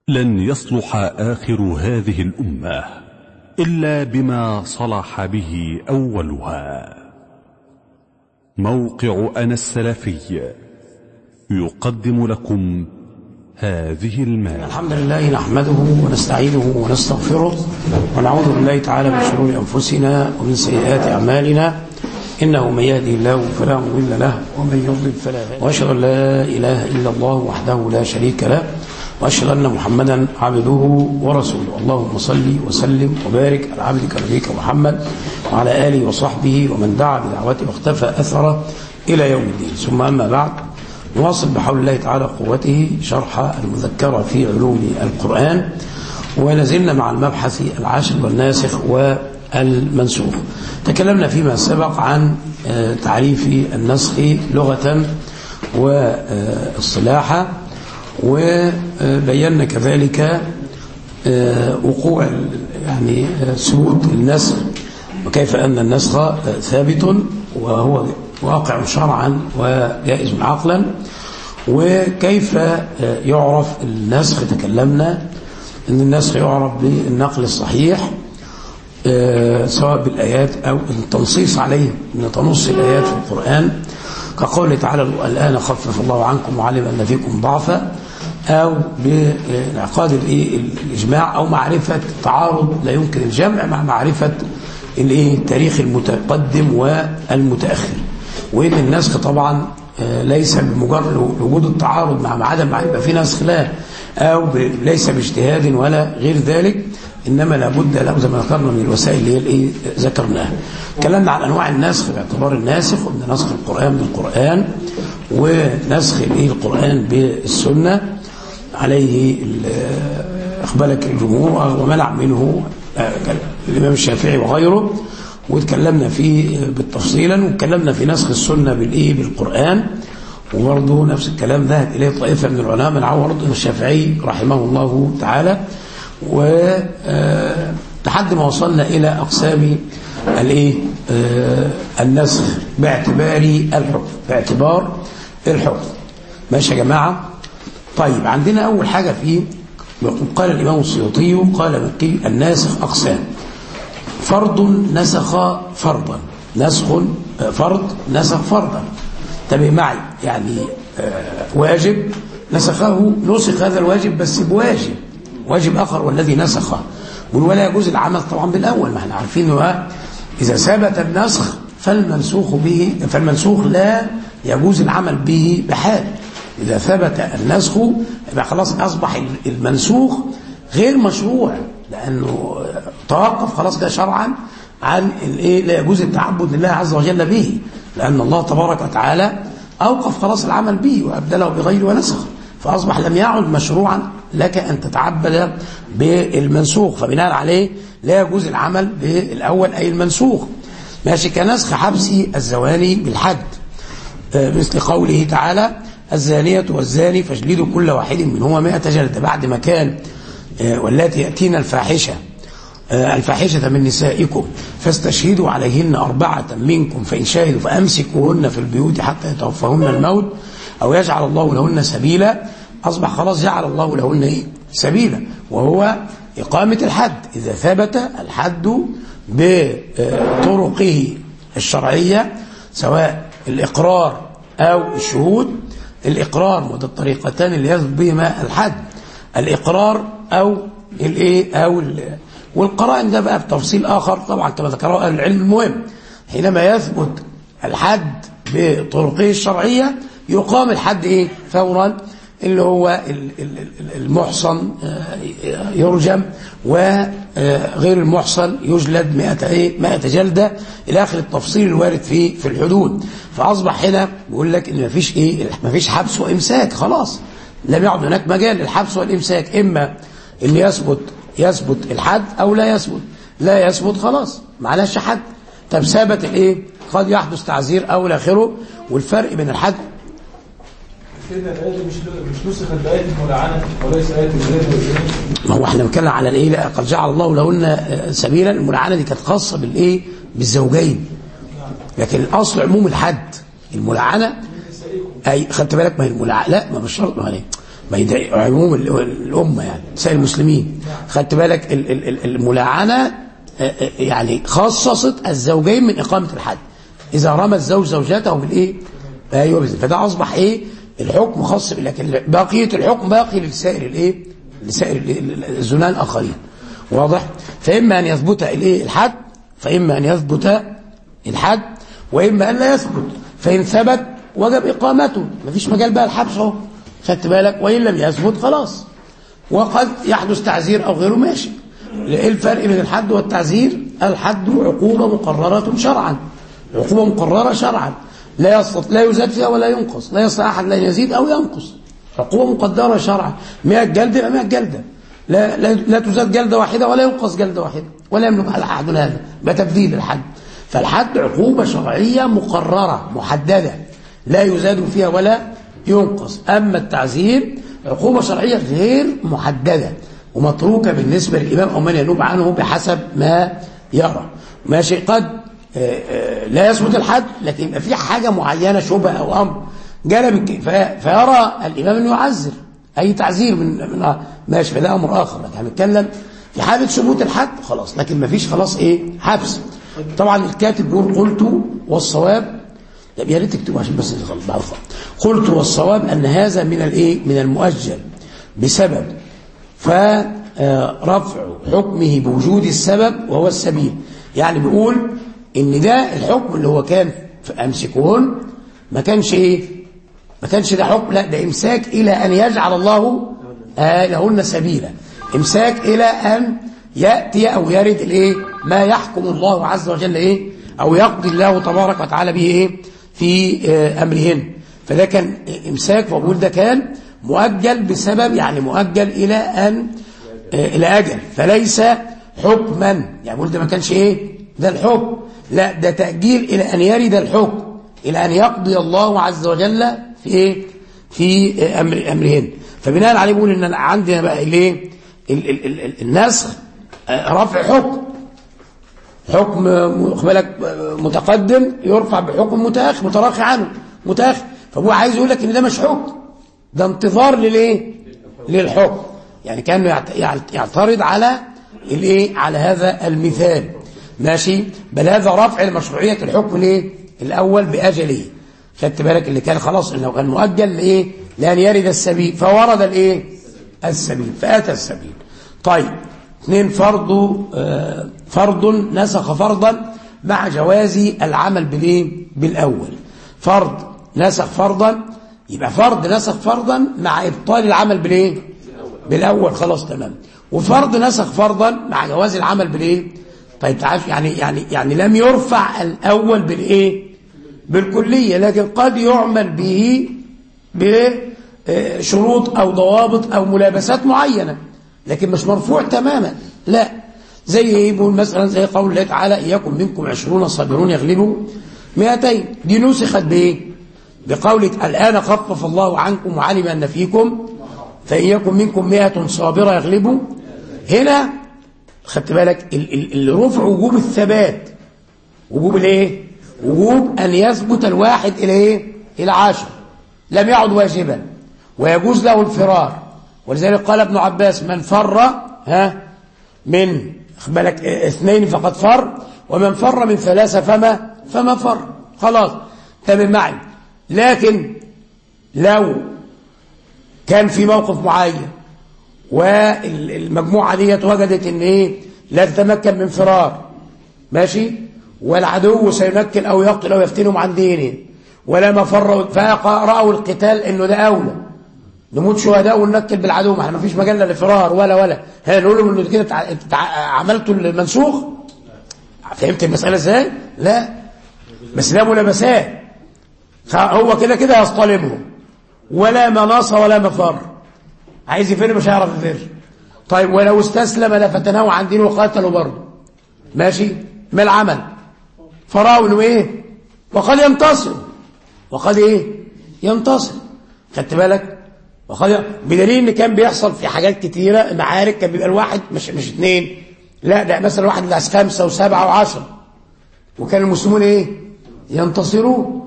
لن يصلح آخر هذه الأمة إلا بما صلح به أولها موقع أنا السلفي يقدم لكم هذه المادة الحمد لله نحمده ونستعينه ونستغفره ونعوذ بالله تعالى من شرور أنفسنا ومن سيئات أعمالنا إنه من يهدي الله فلا مضل له ومن يضلل فلا هادي وأشهد أن لا إله إلا الله وحده لا شريك له وأشهد أن محمدا عبده ورسوله اللهم صل وسلم وبارك على عبدك نبيك محمد وعلى آله وصحبه ومن دعا بدعوته واختفى أثره إلى يوم الدين ثم أما بعد نواصل بحول الله تعالى قوته شرح المذكرة في علوم القرآن ونزلنا مع المبحث العاشر والناسخ والمنسوخ تكلمنا فيما سبق عن تعريف النسخ لغة واصطلاحا وبينا كذلك وقوع يعني ثبوت النسخ وكيف أن النسخ ثابت وهو واقع شرعا وجائز عقلا وكيف يعرف النسخ تكلمنا أن النسخ يعرف بالنقل الصحيح سواء بالآيات أو التنصيص عليه أن تنص الآيات في القرآن كقوله تعالى الآن خفف الله عنكم وعلم أن فيكم ضعفا أو بانعقاد الإجماع أو معرفة تعارض لا يمكن الجمع مع معرفة التاريخ المتقدم والمتأخر وإن النسخ طبعا ليس بمجرد وجود التعارض مع عدم يبقى في نسخ لا أو ليس باجتهاد ولا غير ذلك إنما لابد له زي ما ذكرنا من الوسائل اللي هي الايه ذكرناها تكلمنا عن أنواع النسخ باعتبار الناسخ ومن نسخ القرآن بالقرآن ونسخ الايه القرآن بالسنة عليه أقبلك الجمهور ومنع منه الإمام الشافعي وغيره وتكلمنا فيه بالتفصيلا وتكلمنا في نسخ السنة بالإيه بالقرآن وبرضه نفس الكلام ذهب إليه طائفة من العلماء من عورض الشافعي رحمه الله تعالى ولحد ما وصلنا إلى أقسام الايه النسخ باعتبار الحكم باعتبار الحكم ماشي يا جماعة طيب عندنا أول حاجة فيه قال الإمام السيوطي قال مكي الناسخ أقسام فرض نسخ فرضا نسخ فرض نسخ فرضا انتبه معي يعني واجب نسخه نسخ هذا الواجب بس بواجب واجب آخر والذي نسخه ولا يجوز العمل طبعا بالأول ما احنا عارفين إذا ثبت النسخ فالمنسوخ به فالمنسوخ لا يجوز العمل به بحال إذا ثبت النسخ يبقى خلاص أصبح المنسوخ غير مشروع لأنه توقف خلاص كده شرعا عن الايه لا يجوز التعبد لله عز وجل به لأن الله تبارك وتعالى أوقف خلاص العمل به وأبدله بغيره ونسخ فأصبح لم يعد مشروعا لك أن تتعبد بالمنسوخ فبناء عليه لا يجوز العمل بالأول أي المنسوخ ماشي كنسخ حبس الزواني بالحد مثل قوله تعالى الزانية والزاني فاجلدوا كل واحد منهما مئة جلدة بعد ما كان واللاتي يأتين الفاحشة الفاحشة من نسائكم فاستشهدوا عليهن أربعة منكم فإن شاهدوا فأمسكوهن في البيوت حتى يتوفهن الموت أو يجعل الله لهن سبيلا أصبح خلاص جعل الله لهن إيه؟ سبيلا وهو إقامة الحد إذا ثبت الحد بطرقه الشرعية سواء الإقرار أو الشهود الإقرار وده الطريقتان اللي يثبت بهما الحد الإقرار أو الإيه أو والقرائن ده بقى بتفصيل آخر طبعا كما ذكره أهل العلم المهم حينما يثبت الحد بطرقه الشرعية يقام الحد إيه فورا اللي هو المحصن يرجم وغير المحصن يجلد 100 ايه 100 جلده الى اخر التفصيل الوارد في في الحدود فاصبح هنا بيقول لك ان مفيش ايه مفيش حبس وامساك خلاص لم يعد هناك مجال للحبس والامساك اما ان يثبت يثبت الحد او لا يثبت لا يثبت خلاص معلش حد طب ثبت الايه قد يحدث تعزير او الى اخره والفرق بين الحد سيدنا الآية مش مش نسخت بآية الملعنة وليس آية الزنا ما هو احنا بنتكلم على الايه لا قد جعل الله لهن سبيلا الملعنه دي كانت خاصه بالايه بالزوجين لكن الاصل عموم الحد الملعنه اي خدت بالك ما هي الملعنه لا ما مش شرط ما هي ما يضايق عموم ال- الامه يعني سائر المسلمين خدت بالك ال- ال- ال- الملاعنه آه، آه، يعني خصصت الزوجين من اقامه الحد اذا رمى الزوج زوجته بالايه ايوه بالظبط. فده اصبح ايه الحكم خاص بال- لكن بقيه الحكم باقي لسائر الايه لسائر ال- ال- الزنا الاخرين واضح فاما ان يثبت الايه الحد فاما ان يثبت الحد واما ان لا يثبت فان ثبت وجب اقامته مفيش مجال بقى الحبس اهو خدت بالك وان لم يثبت خلاص وقد يحدث تعزير او غيره ماشي ايه الفرق بين الحد والتعزير الحد عقوبه مقرره شرعا عقوبه مقرره شرعا لا يستطيع لا يزاد فيها ولا ينقص لا يستطيع احد لا يزيد او ينقص عقوبه مقدره شرعا 100 جلده يبقى 100 جلده لا لا, لا تزاد جلده واحده ولا ينقص جلده واحده ولا يملك على احد هذا ده تبديل الحد فالحد عقوبه شرعيه مقرره محدده لا يزاد فيها ولا ينقص اما التعزير عقوبه شرعيه غير محدده ومتروكه بالنسبه للامام او من ينوب عنه بحسب ما يرى ماشي قد آه، آه، لا يثبت الحد لكن يبقى في حاجه معينه شبهه او امر جلب الك- في- فيرى الامام انه يعزر اي تعزير من من ماشي فده امر اخر لكن هنتكلم في حاله ثبوت الحد خلاص لكن ما فيش خلاص ايه حبس طبعا الكاتب بيقول قلت والصواب طب يا ريت تكتبوا عشان بس نخلص بعد الخط. قلت والصواب ان هذا من الايه من المؤجل بسبب فرفع حكمه بوجود السبب وهو السبيل يعني بيقول ان ده الحكم اللي هو كان في امسكون ما كانش ايه ما كانش ده حكم لا ده امساك الى ان يجعل الله آه لهن سبيلا امساك الى ان ياتي او يرد الايه ما يحكم الله عز وجل ايه او يقضي الله تبارك وتعالى به ايه في آه امرهن فده كان امساك فبقول ده كان مؤجل بسبب يعني مؤجل الى ان آه الى اجل فليس حكما يعني بقول ده ما كانش ايه ده الحكم لا ده تاجيل الى ان يرد الحكم الى ان يقضي الله عز وجل في ايه في آه امر امرهن فبناء عليه بقول ان عندنا بقى الايه ال- ال- ال- ال- النسخ آه، رفع حكم حكم خد بالك متقدم يرفع بحكم متاخر متراخي عنه متاخر فهو عايز يقول لك ان ده مش حكم ده انتظار للايه للحكم يعني كانه يعت- يعت- يعترض على الايه على هذا المثال ماشي بل هذا رفع لمشروعيه الحكم الايه الاول باجله خدت بالك اللي كان خلاص انه كان مؤجل لايه لان يرد السبيل فورد الايه السبيل فاتى السبيل طيب اثنين فرض آه، فرض نسخ فرضا مع جواز العمل بالايه بالاول فرض نسخ فرضا يبقى فرض نسخ فرضا مع ابطال العمل بالايه بالاول خلاص تمام وفرض نسخ فرضا مع جواز العمل بالايه طيب تعرف يعني يعني يعني لم يرفع الاول بالايه بالكليه لكن قد يعمل به بشروط او ضوابط او ملابسات معينه لكن مش مرفوع تماما لا زي ايه بيقول مثلا زي قول الله تعالى اياكم منكم عشرون صابرون يغلبوا 200 دي نسخت بايه بقولة الآن خفف الله عنكم وعلم أن فيكم فإن يكن منكم مئة صابرة يغلبوا هنا خدت بالك ال- ال- الرفع وجوب الثبات وجوب الايه وجوب أن يثبت الواحد إلى ايه إلى عشر لم يعد واجبا ويجوز له الفرار ولذلك قال ابن عباس من فر ها من خد بالك اثنين فقد فر ومن فر من ثلاثة فما فما فر خلاص تمام معي لكن لو كان في موقف معين والمجموعة ديت وجدت ان ايه لا تتمكن من فرار ماشي والعدو سينكل او يقتل او يفتنهم عن دينه ولا مفر فرأوا القتال انه ده اولى نموت شهداء وننكل بالعدو ما احنا ما فيش مجال للفرار ولا ولا ها نقول لهم انه كده تع- تع- عملتوا المنسوخ فهمت المسألة ازاي لا بس ده ملابسات خ- هو كده كده يصطلبهم ولا مناص ولا مفر عايز يفر مش هيعرف يفر طيب ولو استسلم لفتناه عن دينه وقاتلوا برضه ماشي ما العمل فراوا انه ايه وقد ينتصر وقد ايه ينتصر خدت بالك وقد ي- بدليل ان كان بيحصل في حاجات كتيره معارك كان بيبقى الواحد مش مش اثنين لا ده مثلا واحد بتاع خمسه وسبعه وعشره وكان المسلمون ايه ينتصرون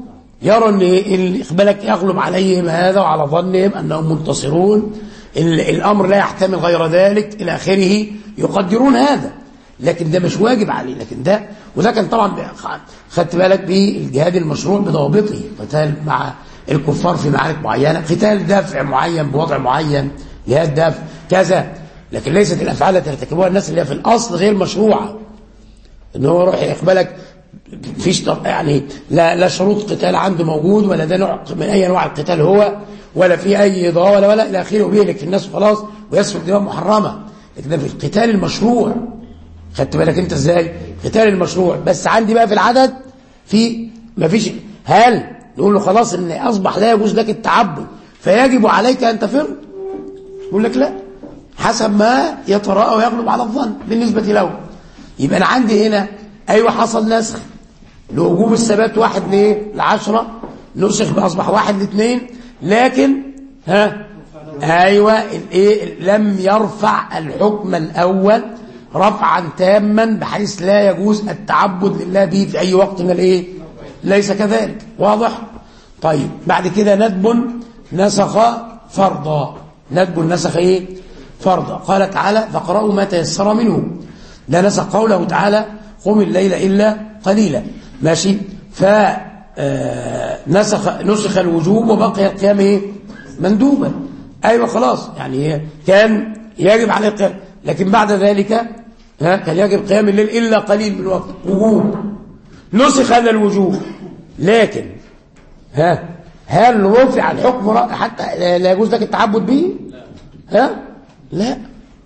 يروا ان اللي بالك يغلب عليهم هذا وعلى ظنهم انهم منتصرون ال- الامر لا يحتمل غير ذلك الى اخره يقدرون هذا لكن ده مش واجب عليه لكن ده وده كان طبعا خدت بالك بالجهاد المشروع بضوابطه قتال مع الكفار في معارك معينه قتال دافع معين بوضع معين جهاد دافع كذا لكن ليست الافعال التي يرتكبوها الناس اللي هي في الاصل غير مشروعه ان هو يروح يقبلك فيش طب- يعني لا لا شروط قتال عنده موجود ولا ده نوع من اي انواع القتال هو ولا في اي ضوء ولا ولا الى اخره وبيهلك في الناس وخلاص ويسفك دماء محرمه لكن ده في القتال المشروع خدت بالك انت ازاي قتال المشروع بس عندي بقى في العدد في ما فيش هل نقول له خلاص ان اصبح لا يجوز لك التعبد فيجب عليك ان تفر يقول لك لا حسب ما يتراءى ويغلب على الظن بالنسبة له يبقى أنا عندي هنا أيوة حصل نسخ لوجوب الثبات واحد ليه لعشرة نسخ بأصبح واحد لاثنين لكن ها أيوة الإيه لم يرفع الحكم الأول رفعا تاما بحيث لا يجوز التعبد لله به في أي وقت من الإيه ليس كذلك واضح طيب بعد كده ندب نسخ فرضا ندب نسخ ايه فرضا قال تعالى فقرأوا ما تيسر منه ده نسخ قوله تعالى قم الليل إلا قليلا ماشي ف آه، نسخ نسخ الوجوب وبقي القيام ايه مندوبا ايوه خلاص يعني كان يجب عليه القيام لكن بعد ذلك ها كان يجب قيام الليل الا قليل من الوقت وجوب نسخ هذا الوجوب لكن ها هل رفع الحكم ر- حتى لا يجوز لك التعبد به ها لا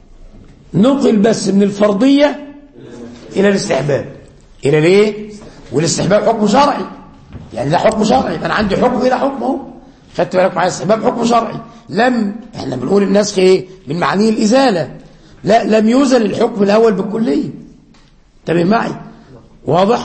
نقل بس من الفرضية إلى الاستحباب إلى الايه والاستحباب حكم شرعي يعني ده حكم شرعي أنا عندي حكم إلى حكم اهو خدت بالك معايا الاستحباب حكم شرعي لم احنا بنقول النسخ ايه من معانيه الإزالة لا لم يزل الحكم الأول بالكلية انتبه معي واضح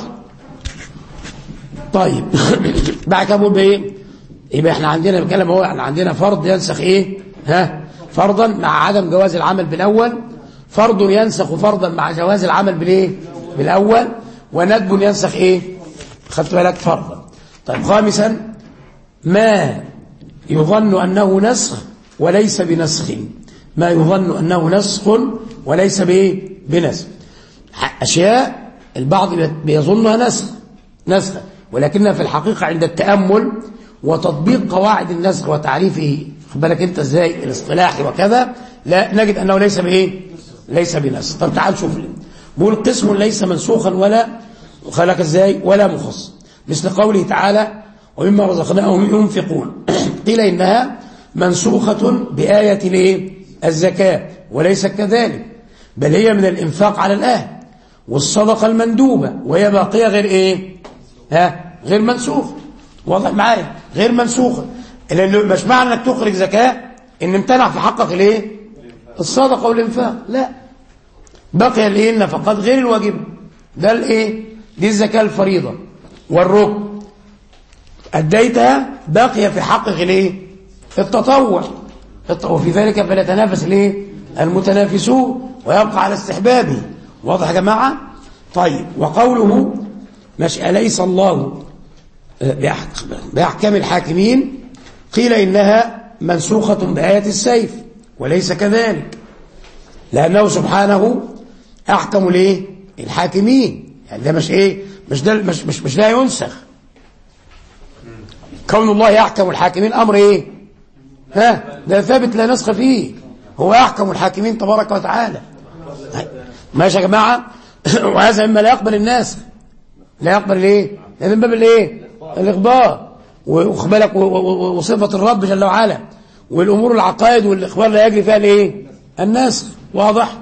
طيب بعد كده بقول بايه يبقى احنا عندنا بنتكلم اهو احنا عندنا فرض ينسخ ايه ها فرضا مع عدم جواز العمل بالاول فرض ينسخ فرضا مع جواز العمل بالايه بالاول وندب ينسخ ايه خدت بالك فرضا طيب خامسا ما يظن انه نسخ وليس بنسخ ما يظن انه نسخ وليس بايه بنسخ اشياء البعض بيظنها نسخ نسخ ولكنها في الحقيقة عند التأمل وتطبيق قواعد النسخ وتعريفه خد بالك انت ازاي الاصطلاحي وكذا لا نجد انه ليس بايه ليس بنسخ طب تعال شوف لي بقول قسم ليس منسوخا ولا خلق ازاي ولا مخصص مثل قوله تعالى ومما رزقناهم ينفقون قيل انها منسوخة بآية الايه الزكاة وليس كذلك بل هي من الإنفاق على الأهل والصدقة المندوبة وهي باقية غير إيه ها غير منسوخة واضح معايا غير منسوخة لأنه مش معنى أنك تخرج زكاة إن امتنع في حقك الإيه الصدقة والإنفاق لا بقي الإيه النفقات غير الواجبة ده الإيه دي الزكاة الفريضة والركن أديتها باقية في حقك الإيه التطوع وفي ذلك فليتنافس الإيه المتنافسون ويبقى على استحبابه واضح يا جماعة طيب وقوله مش أليس الله بأحكام الحاكمين قيل إنها منسوخة بآية السيف وليس كذلك لأنه سبحانه أحكم ليه الحاكمين يعني ده مش إيه مش ده مش مش مش لا ينسخ كون الله يحكم الحاكمين أمر إيه ها ده ثابت لا نسخ فيه هو يحكم الحاكمين تبارك وتعالى ماشي يا جماعة وهذا مما لا يقبل الناس لا يقبل الايه من باب الايه الاخبار واخبالك وصفة الرب جل وعلا والامور العقائد والاخبار لا يجري فيها الايه الناس واضح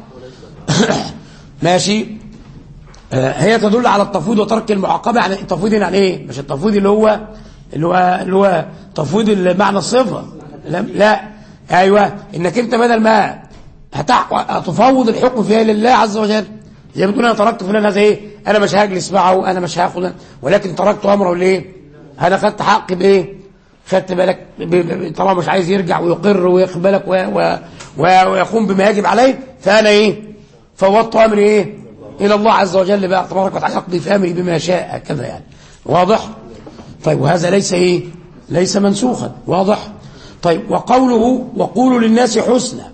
ماشي آه هي تدل على التفويض وترك المعاقبة يعني التفويض يعني ايه مش التفويض اللي هو اللي هو اللي هو تفويض معنى الصفة لا, لا ايوه انك انت بدل ما هتفوض الحكم فيها لله عز وجل زي ما تقول انا تركت فلان هذا ايه انا مش هجلس معه انا مش هاخد ولكن تركت امره ليه انا خدت حقي بايه خدت بالك طالما مش عايز يرجع ويقر ويقبلك ويقوم بما يجب عليه فانا ايه فوضت امري ايه الى الله عز وجل بقى تبارك وتعالى يقضي في امري بما شاء كذا يعني واضح طيب وهذا ليس ايه ليس منسوخا واضح طيب وقوله وقولوا للناس حسنا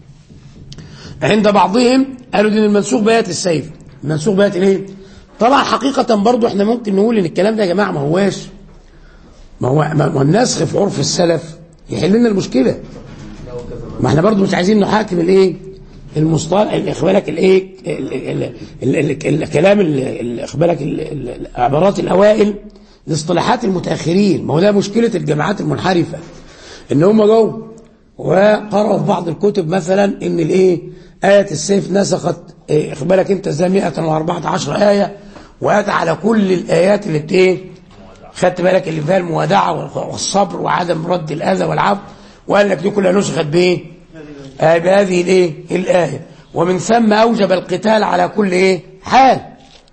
عند بعضهم قالوا ان المنسوخ بيات السيف المنسوخ بيات الايه طبعا حقيقة برضو احنا ممكن نقول ان الكلام ده يا جماعة ما هواش ما هو ما هو النسخ في عرف السلف يحل لنا المشكلة ما احنا برضو مش عايزين نحاكم الايه المصطلح اخبارك الايه ال- ال- ال- ال- الكلام اخبارك عبارات الاوائل لاصطلاحات المتاخرين ما هو ده مشكله الجماعات المنحرفه ان هم جو وقرأوا في بعض الكتب مثلا ان الايه آية السيف نسخت إيه، اخبارك انت ازاي 114 آية واتى على كل الآيات اللي بت- ايه خدت بالك اللي فيها الموادعة والصبر وعدم رد الأذى والعفو وقال لك دي كلها نسخت بايه آه بهذه الايه الآية ومن ثم أوجب القتال على كل ايه حال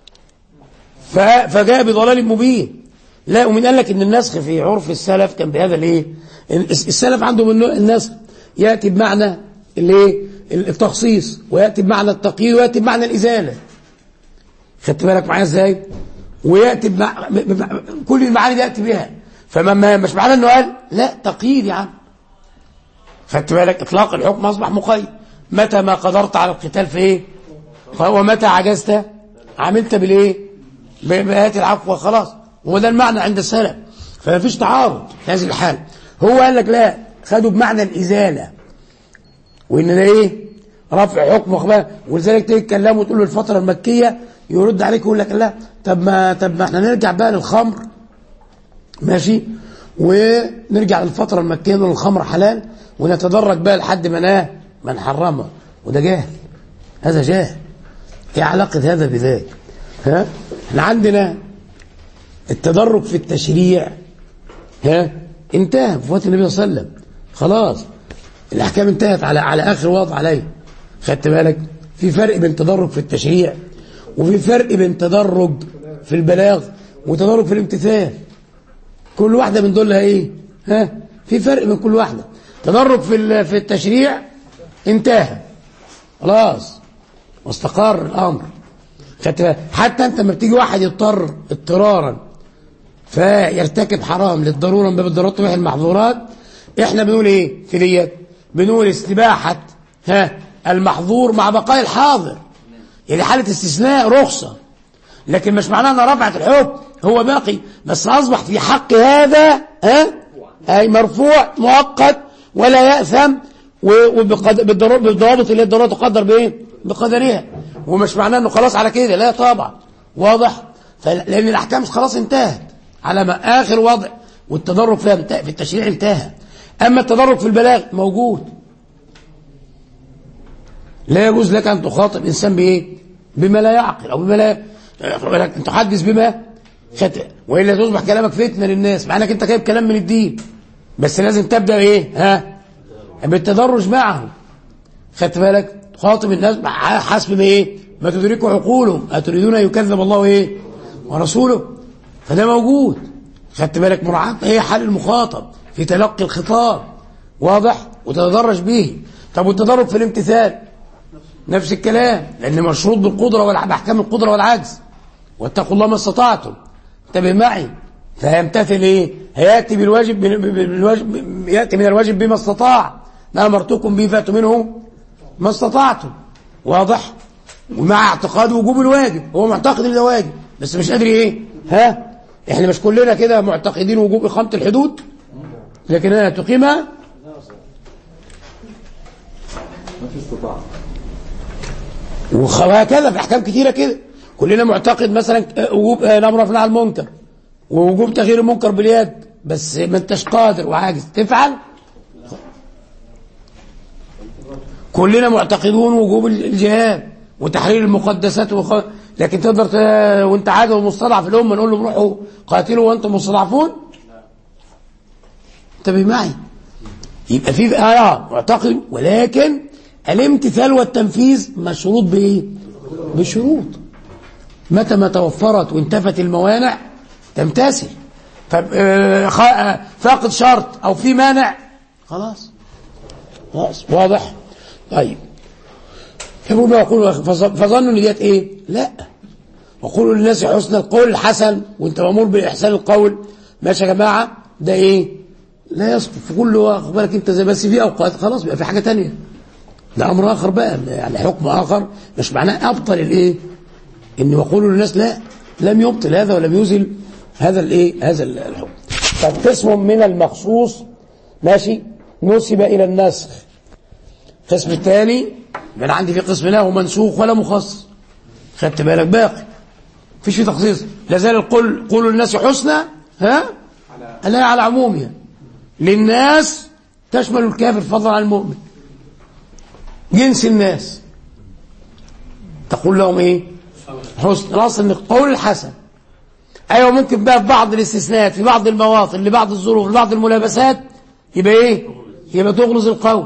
ف- فجاء بضلال مبين لا ومن قال لك ان النسخ في عرف السلف كان بهذا الايه الس- السلف عندهم النوع- النسخ ياتي بمعنى الايه التخصيص وياتي بمعنى التقييد وياتي بمعنى الازاله خدت بالك معايا ازاي وياتي بمع... ب- ب- كل المعاني دي ياتي بها فما ما- مش معناه انه قال لا تقييد يا عم خدت بالك اطلاق الحكم اصبح مقيد متى ما قدرت على القتال في ايه ومتى عجزت عملت بالايه ب- بآيات العفو وخلاص هو ده المعنى عند السلف فما فيش تعارض في هذه الحال هو قال لك لا خدوا بمعنى الازاله وان ده ايه رفع حكم وخبار ولذلك تيجي تكلمه وتقول له الفتره المكيه يرد عليك يقول لك لا طب ما طب ما احنا نرجع بقى للخمر ماشي ونرجع للفتره المكيه نقول الخمر حلال ونتدرج بقى لحد ما ناه ما نحرمها وده جاهل هذا جاهل ايه علاقه هذا بذاك ها احنا عندنا التدرج في التشريع ها انتهى في وقت النبي صلى الله عليه وسلم خلاص الاحكام انتهت على على اخر وضع عليه خدت بالك في فرق بين تدرج في التشريع وفي فرق بين تدرج في البلاغ وتدرج في الامتثال كل واحده من دول لها ايه ها في فرق بين كل واحده تدرج في ال- في التشريع انتهى خلاص واستقر الامر خدت بالك؟ حتى انت لما بتيجي واحد يضطر اضطرارا فيرتكب حرام للضروره من باب الضرورات تبيح المحظورات احنا بنقول ايه في ديت بنقول استباحه ها المحظور مع بقاء الحاضر يعني حاله استثناء رخصه لكن مش معناه ان رفعت الحكم هو باقي بس اصبح في حق هذا ها اي مرفوع مؤقت ولا ياثم وبالضوابط اللي الضروره تقدر بايه بقدرها ومش معناه انه خلاص على كده لا طبعا واضح فل- لان الاحكام خلاص انتهت على ما اخر وضع والتدرج فيها انتهى في التشريع انتهى اما التدرج في البلاغ موجود لا يجوز لك ان تخاطب انسان بايه بما لا يعقل او بما لا خد بالك، ان تحدث بما خطأ والا تصبح كلامك فتنه للناس مع انك انت جايب كلام من الدين بس لازم تبدا بايه ها بالتدرج معه خدت بالك تخاطب الناس مع- حسب ما ايه ما تدركوا عقولهم اتريدون ان يكذب الله ايه ورسوله فده موجود خدت بالك مراعاه ايه حال المخاطب في تلقي الخطاب واضح وتتدرج به طب والتدرج في الامتثال نفس الكلام لان مشروط بالقدره والع- باحكام القدره والعجز واتقوا الله ما استطعتم انتبه معي فيمتثل ايه هياتي بالواجب بالواجب ياتي من الواجب بما استطاع ما امرتكم به فاتوا منه ما استطعتم واضح ومع اعتقاد وجوب الواجب هو معتقد ان ده واجب بس مش قادر ايه ها احنا مش كلنا كده معتقدين وجوب اقامه الحدود لكن انا تقيمها وهكذا في احكام كتيره كده كلنا معتقد مثلا آه، وجوب آه، الامر والنهي عن المنكر ووجوب تغيير المنكر باليد بس ما انتش قادر وعاجز تفعل كلنا معتقدون وجوب الجهاد وتحرير المقدسات وخ... لكن تقدر ت... وانت عادل ومستضعف الامه نقول لهم روحوا قاتلوا وانتم مستضعفون انتبه معي يبقى في اه معتقد ولكن الامتثال والتنفيذ مشروط بايه بشروط متى ما توفرت وانتفت الموانع تمتثل طب آه، خ- آه، فاقد شرط او في مانع خلاص خلاص واضح طيب فهم يقولوا فظ- فظنوا ان ديت ايه لا وقولوا للناس حسن القول الحسن وانت مامور باحسان القول ماشي يا جماعة ده ايه لا يسقط في كل واخد بالك انت زي بس في اوقات خلاص بيبقى في حاجة تانية ده امر اخر بقى يعني حكم اخر مش معناه ابطل الايه ان يقولوا للناس لا لم يبطل هذا ولم يزل هذا الايه هذا الحكم طب قسم من المخصوص ماشي نسب الى النسخ القسم الثاني من عندي في قسم له منسوخ ولا مخصص خدت بالك باقي فيش في تخصيص لا زال القول قولوا للناس حسنى ها لا على عمومها للناس تشمل الكافر فضلا عن المؤمن جنس الناس تقول لهم ايه حسن الاصل ان القول الحسن ايوه ممكن بقى في بعض الاستثناءات في بعض المواطن لبعض الظروف لبعض الملابسات يبقى ايه يبقى تغلظ القول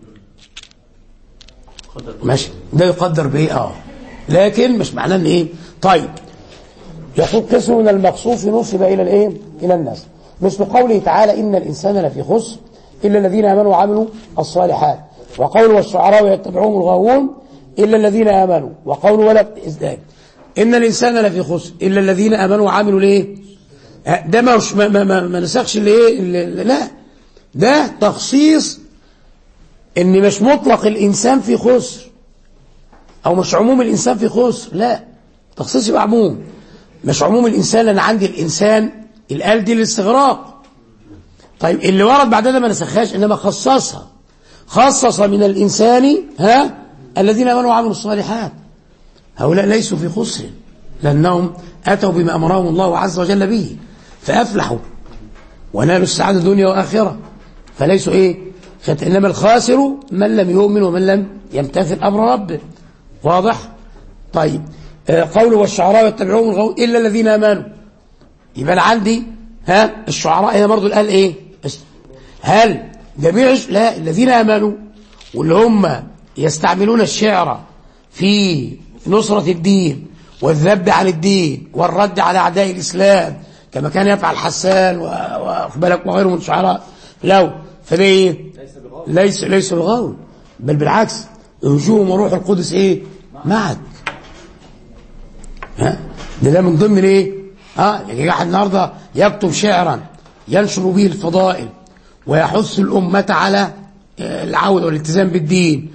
ماشي ده يقدر بايه اه لكن مش معناه ان ايه طيب يقول قسم من المخصوص نسب الى الايه الى الناس مثل قوله تعالى ان الانسان لفي خسر الا الذين امنوا وعملوا الصالحات وقول والشعراء يتبعهم الغاوون الا الذين امنوا وقول ولا ازداد ان الانسان لفي خسر الا الذين امنوا وعملوا الايه ده مش ما ما ما, ما نسخش الايه لا ده تخصيص ان مش مطلق الانسان في خسر او مش عموم الانسان في خسر لا تخصيص يبقى عموم مش عموم الانسان لان عندي الانسان الال دي للاستغراق طيب اللي ورد بعد ده ما نسخهاش انما خصصها خصص من الانسان ها الذين امنوا وعملوا الصالحات هؤلاء ليسوا في خسر لانهم اتوا بما امرهم الله عز وجل به فافلحوا ونالوا السعاده دنيا واخره فليسوا ايه انما الخاسر من لم يؤمن ومن لم يمتثل امر ربه واضح طيب قوله والشعراء يتبعون الغاوون الا الذين امنوا يبقى انا عندي ها الشعراء هنا برضه قال ايه هل جميع لا الذين امنوا واللي هم يستعملون الشعر في نصرة الدين والذب عن الدين والرد على اعداء الاسلام كما كان يفعل حسان وأخبالك وغيره من الشعراء لو فده ايه ليس ليس بغاول بل بالعكس هجوم وروح القدس ايه معك ها ده ده من ضمن الايه اه يعني واحد النهارده يكتب شعرا ينشر به الفضائل ويحث الأمة على العودة والالتزام بالدين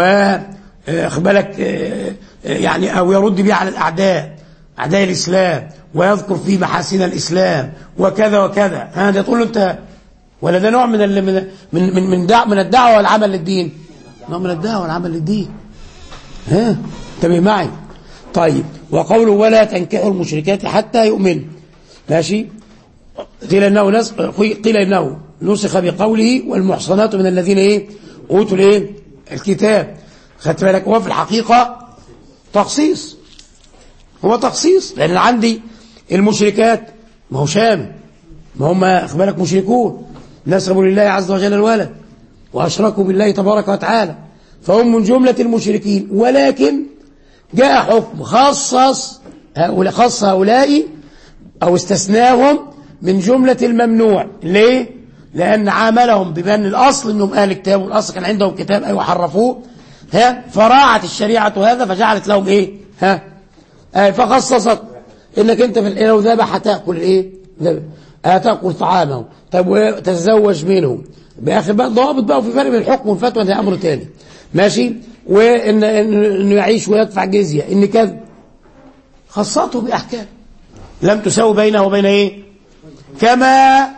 واخبالك يعني أو يرد به على الأعداء أعداء الإسلام ويذكر فيه محاسن الإسلام وكذا وكذا هذا تقول له أنت ولا ده نوع من ال من من من من, دع من الدعوة والعمل للدين نوع من الدعوة والعمل للدين ها انتبه معي طيب وقوله ولا تنكحوا المشركات حتى يؤمنوا ماشي قيل انه نس... قيل انه نسخ بقوله والمحصنات من الذين ايه اوتوا الايه الكتاب خدت بالك هو في الحقيقه تخصيص هو تخصيص لان عندي المشركات ما هو شامل ما هم اخبارك مشركون نسبوا لله عز وجل الولد واشركوا بالله تبارك وتعالى فهم من جمله المشركين ولكن جاء حكم خصص هؤلاء خص هؤلاء او استثناهم من جملة الممنوع ليه؟ لأن عاملهم ببان الأصل أنهم أهل كتاب والأصل كان عندهم كتاب أيوة حرفوه ها فراعت الشريعة هذا فجعلت لهم إيه ها آه فخصصت إنك أنت في لو ذبح هتاكل إيه ذبح هتاكل طعامه طب وتتزوج منه بآخر بقى ضوابط بقى وفي فرق بين الحكم والفتوى ده أمر تاني ماشي وإن إنه يعيش ويدفع جزية إن كذا خصته بأحكام لم تساوي بينه وبين إيه كما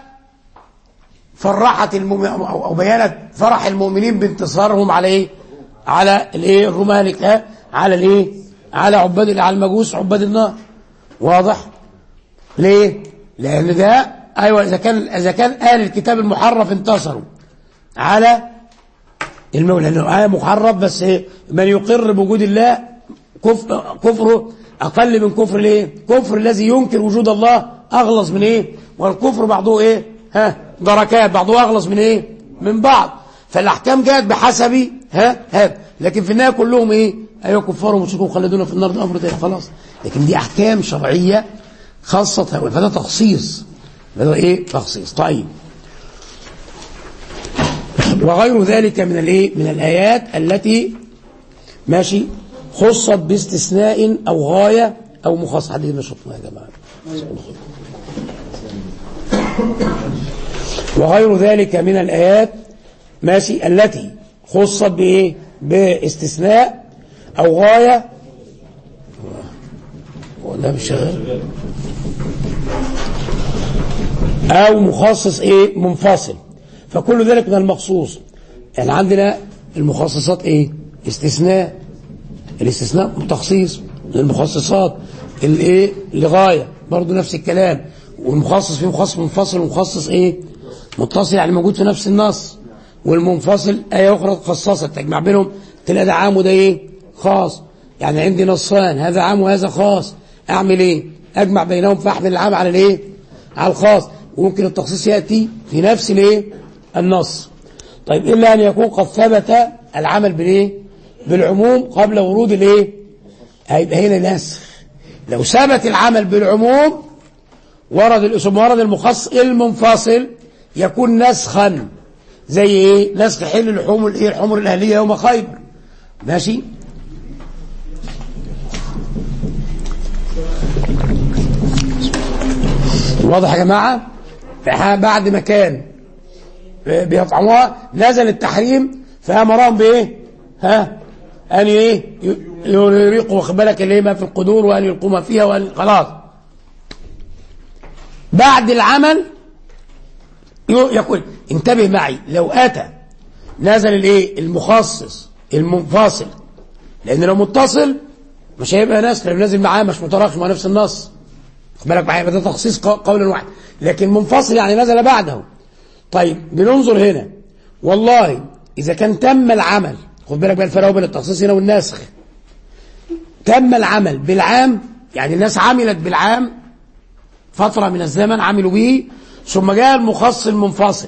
فرحت المؤمن او بيانت فرح المؤمنين بانتصارهم على ايه على الايه الرومانيك على الايه على عباد على المجوس عباد النار واضح ليه لان ده ايوه اذا كان اذا كان اهل الكتاب المحرف انتصروا على المولى لانه آية محرف بس إيه؟ من يقر بوجود الله كفر كفره اقل من كفر الايه كفر الذي ينكر وجود الله اغلظ من ايه والكفر بعضه ايه ها دركات بعضه اغلظ من ايه من بعض فالاحكام جاءت بحسب ها هذا لكن في النهايه كلهم ايه ايوه كفار ومشركون خلدونا في النار ده امر تاني خلاص لكن دي احكام شرعيه خاصه هؤلاء فده تخصيص هذا ايه تخصيص طيب وغير ذلك من الايه من الايات التي ماشي خصت باستثناء او غايه او مخصص حد ينشط يا جماعه وغير ذلك من الآيات ماشي التي خصت بإيه باستثناء أو غاية ولا مش شغال أو مخصص إيه منفصل فكل ذلك من المخصوص يعني عندنا المخصصات إيه استثناء الاستثناء تخصيص للمخصصات الايه لغايه برضه نفس الكلام والمخصص فيه مخصص منفصل ومخصص ايه متصل يعني موجود في نفس النص والمنفصل ايه اخرى خصصت تجمع بينهم تلاقي ده عام وده ايه خاص يعني عندي نصان هذا عام وهذا خاص اعمل ايه اجمع بينهم فاحمل العام على الايه على الخاص وممكن التخصيص ياتي في نفس الايه النص طيب الا ان يكون قد ثبت العمل بالايه بالعموم قبل ورود الايه هيبقى هنا نسخ لو ثبت العمل بالعموم ورد الاسم ورد المخصص المنفصل يكون نسخا زي ايه نسخ حل الحمر الايه الحمر الاهليه يوم خيبر ماشي واضح يا جماعه بعد ما كان بيطعموها نزل التحريم فامرهم بايه ها ان ايه يريقوا واخد بالك اللي ما في القدور وان يلقوا ما فيها وان خلاص بعد العمل يقول انتبه معي لو اتى نزل الايه المخصص المنفصل لان لو متصل مش هيبقى ناس لو نازل معاه مش متراكم مع نفس النص خد بالك معايا ده تخصيص قولا واحد لكن منفصل يعني نزل بعده طيب بننظر هنا والله اذا كان تم العمل خد بالك بقى الفرق بين التخصيص هنا والنسخ تم العمل بالعام يعني الناس عملت بالعام فترة من الزمن عملوا به ثم جاء المخصص المنفصل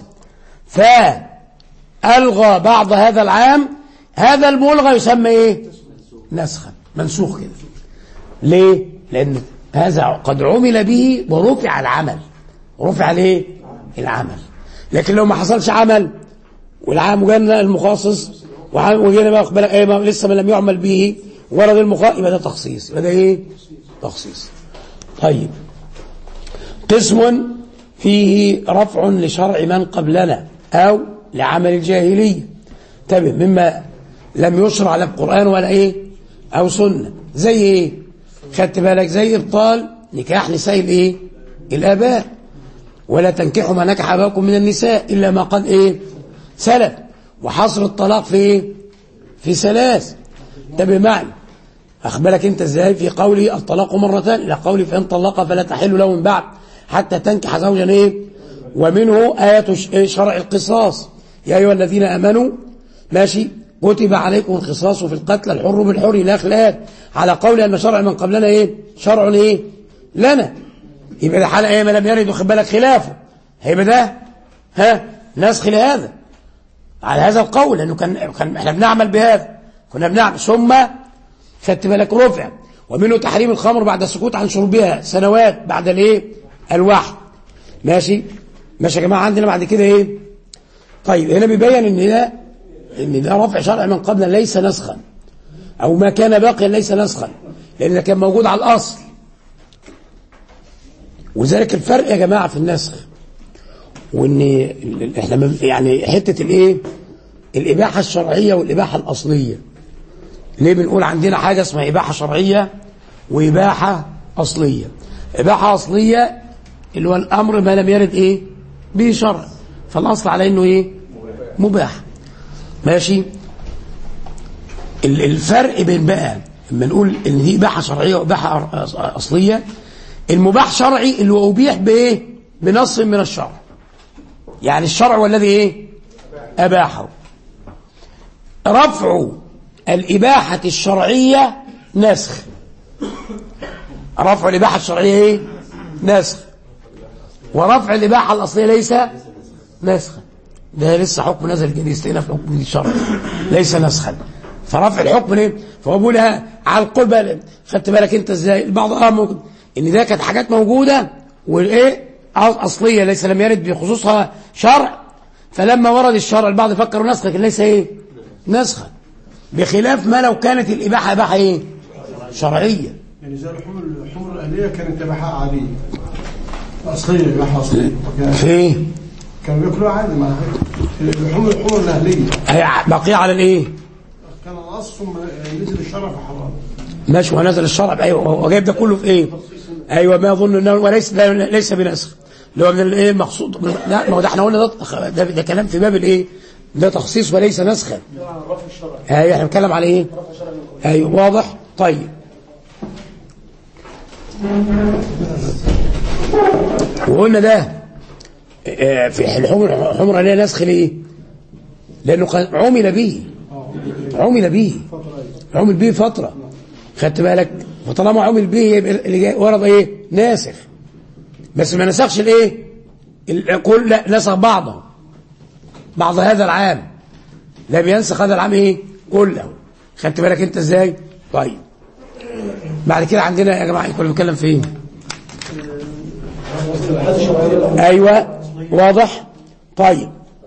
فألغى بعض هذا العام هذا الملغى يسمى ايه نسخا منسوخ كده ليه لأن هذا قد عمل به ورفع العمل رفع ليه العمل لكن لو ما حصلش عمل والعام جانا المخصص وجينا بقى بالك ايه ما لسه ما لم يعمل به ورد المخاء يبقى ده تخصيص يبقى ده ايه تخصيص طيب قسم فيه رفع لشرع من قبلنا او لعمل الجاهليه انتبه مما لم يشرع لا بقران ولا ايه او سنه زي ايه خدت بالك زي ابطال نكاح نساء الايه الاباء ولا تنكحوا ما نكح اباكم من النساء الا ما قد ايه سلف وحصر الطلاق في ايه في ثلاث انتبه معي أخبرك أنت إزاي في قولي الطلاق مرتان إلى قولي فإن طلق فلا تحل له من بعد حتى تنكح زوجا إيه ومنه آية شرع القصاص يا أيها الذين آمنوا ماشي كتب عليكم القصاص في القتل الحر بالحر إلى آخر على قول أن شرع من قبلنا إيه شرع إيه لنا يبقى ده حال إيه ما لم يرد واخد بالك خلافه هيبقى ده ها نسخ لهذا على هذا القول لأنه كان, كان احنا بنعمل بهذا كنا بنعمل ثم خدت بالك رفع ومنه تحريم الخمر بعد السكوت عن شربها سنوات بعد الايه الوحي ماشي ماشي يا جماعه عندنا بعد كده ايه طيب هنا بيبين ان ده ان ده رفع شرع من قبل ليس نسخا او ما كان باقيا ليس نسخا لان كان موجود على الاصل وذلك الفرق يا جماعه في النسخ وان احنا يعني حته الايه الاباحه الشرعيه والاباحه الاصليه ليه بنقول عندنا حاجة اسمها إباحة شرعية وإباحة أصلية إباحة أصلية اللي هو الأمر ما لم يرد إيه به شرع فالأصل على إنه إيه مباح ماشي الفرق بين بقى لما نقول إن دي إباحة شرعية وإباحة أصلية المباح شرعي اللي هو أبيح بإيه بنص من الشرع يعني الشرع هو الذي إيه أباحه رفع الإباحة الشرعية نسخ رفع الإباحة الشرعية إيه؟ نسخ ورفع الإباحة الأصلية ليس نسخا ده لسه حكم نزل جديد استئناف الحكم الشرعي ليس نسخا فرفع الحكم ايه فهو بيقولها على القول بقى خدت بالك انت ازاي البعض اه ممكن ان ده كانت حاجات موجوده والايه اصليه ليس لم يرد بخصوصها شرع فلما ورد الشرع البعض فكروا نسخ لكن ليس ايه نسخا بخلاف ما لو كانت الإباحة إباحة إيه؟ شرعية يعني زي الحمر الحمر الأهلية كانت إباحة عادية أصلية لحمة أصلية في ايه كانوا بياكلوها عادي مع اللحوم اللحوم الأهلية هي بقية على الايه كان الأصل ثم نزل الشرع في حرام ماشي ونزل الشرع ايوه هو جايب ده كله في ايه ايوه ما اظن انه وليس ده ليس بنسخ اللي هو من الايه المقصود لا ما هو ده احنا قلنا ده, ده, ده كلام في باب الايه ده تخصيص وليس نسخا ايوه احنا بنتكلم على ايه ايوه واضح طيب وقلنا ده آه، في الحمر الحمر ليه نسخ ليه لانه كان عمل به عمل به عمل به فتره خدت بالك فطالما عمل به يبقى اللي جاي ورد ايه ناسخ بس ما نسخش الايه ال- كل لا نسخ بعضه بعض هذا العام لم ينسخ هذا العام ايه كله خدت بالك انت ازاي طيب بعد كده عندنا يا جماعه كنا بنتكلم في ايه ايوه واضح طيب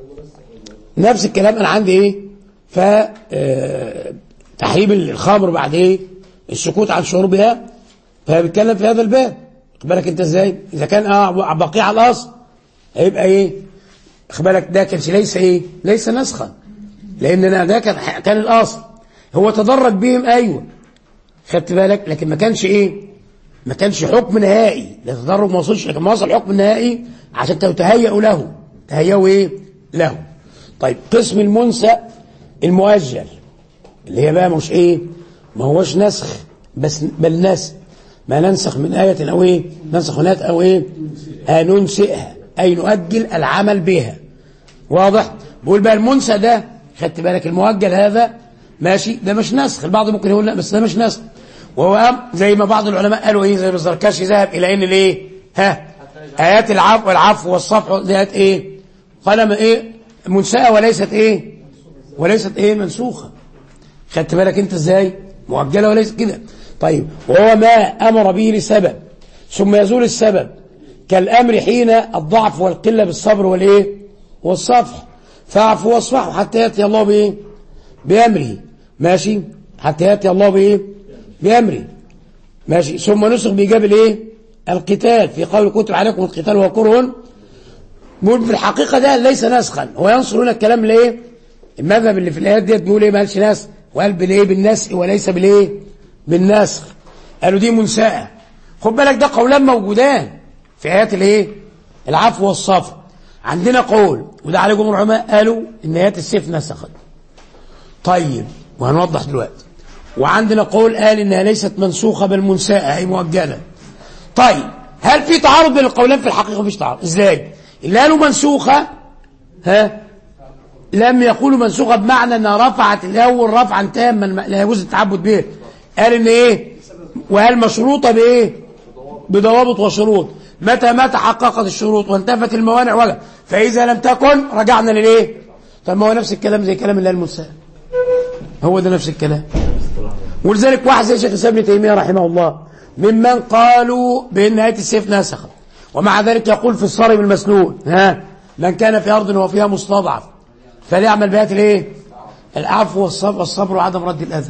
نفس الكلام انا عندي ايه ف آه، تحريم الخمر بعد ايه السكوت عن شربها فبيتكلم في هذا الباب خد بالك انت ازاي اذا كان اه بقي على الاصل هيبقى ايه خد بالك ده كانش ليس ايه ليس نسخا لان ده كان كان الاصل هو تدرج بهم ايوه خدت بالك لكن ما كانش ايه ما كانش حكم نهائي لا تدرج ما وصلش لكن ما وصل حكم نهائي عشان تهيئوا له تهيئوا ايه له طيب قسم المنسى المؤجل اللي هي بقى مش ايه ما هوش نسخ بس بل نسخ ما ننسخ من آية أو إيه ننسخ من آية أو إيه آه ننسئها أي نؤجل العمل بها واضح بقول بقى المنسى ده خدت بالك المؤجل هذا ماشي ده مش نسخ البعض ممكن يقول لا بس ده مش نسخ وهو أم- زي ما بعض العلماء قالوا ايه زي ما الزركشي ذهب الى ان الايه ها ايات العفو والعفو والصفح دي آيات ايه قلم ايه منسأة وليست ايه وليست ايه منسوخة خدت بالك انت ازاي مؤجلة وليس كده طيب وهو ما امر به لسبب ثم يزول السبب كالامر حين الضعف والقلة بالصبر والايه والصفح فاعفوا واصفحوا حتى ياتي الله بايه بامره ماشي حتى ياتي الله بايه بامره ماشي ثم نسخ بايجاب الايه القتال في قول كتب عليكم القتال وهو كره بيقول في الحقيقه ده ليس نسخا هو ينصر هنا الكلام ليه المذهب اللي في الايات ديت بيقول ايه ما قالش نسخ وقال بالايه بالنسخ وليس بالايه بالنسخ قالوا دي منساءه خد بالك ده قولان موجودان في ايات الايه العفو والصفر عندنا قول وده عليه جمهور العلماء قالوا ان ايات السيف نسخت طيب وهنوضح دلوقتي وعندنا قول قال انها ليست منسوخه بل منساءه اي مؤجله طيب هل في تعارض بين القولين في الحقيقه مفيش تعارض ازاي اللي قالوا منسوخه ها لم يقولوا منسوخه بمعنى انها رفعت الاول رفعا تاما لا يجوز التعبد به قال ان ايه وقال مشروطه بايه بضوابط وشروط متى ما تحققت الشروط وانتفت الموانع ولا فاذا لم تكن رجعنا للايه طب ما هو نفس الكلام زي كلام الله المنسى هو ده نفس الكلام ولذلك واحد زي شيخ الاسلام ابن تيميه رحمه الله ممن قالوا بان ايه السيف نسخت ومع ذلك يقول في الصارم المسنون ها من كان في ارض وفيها مستضعف فليعمل بآيات الايه العفو والصبر والصبر وعدم رد الاذى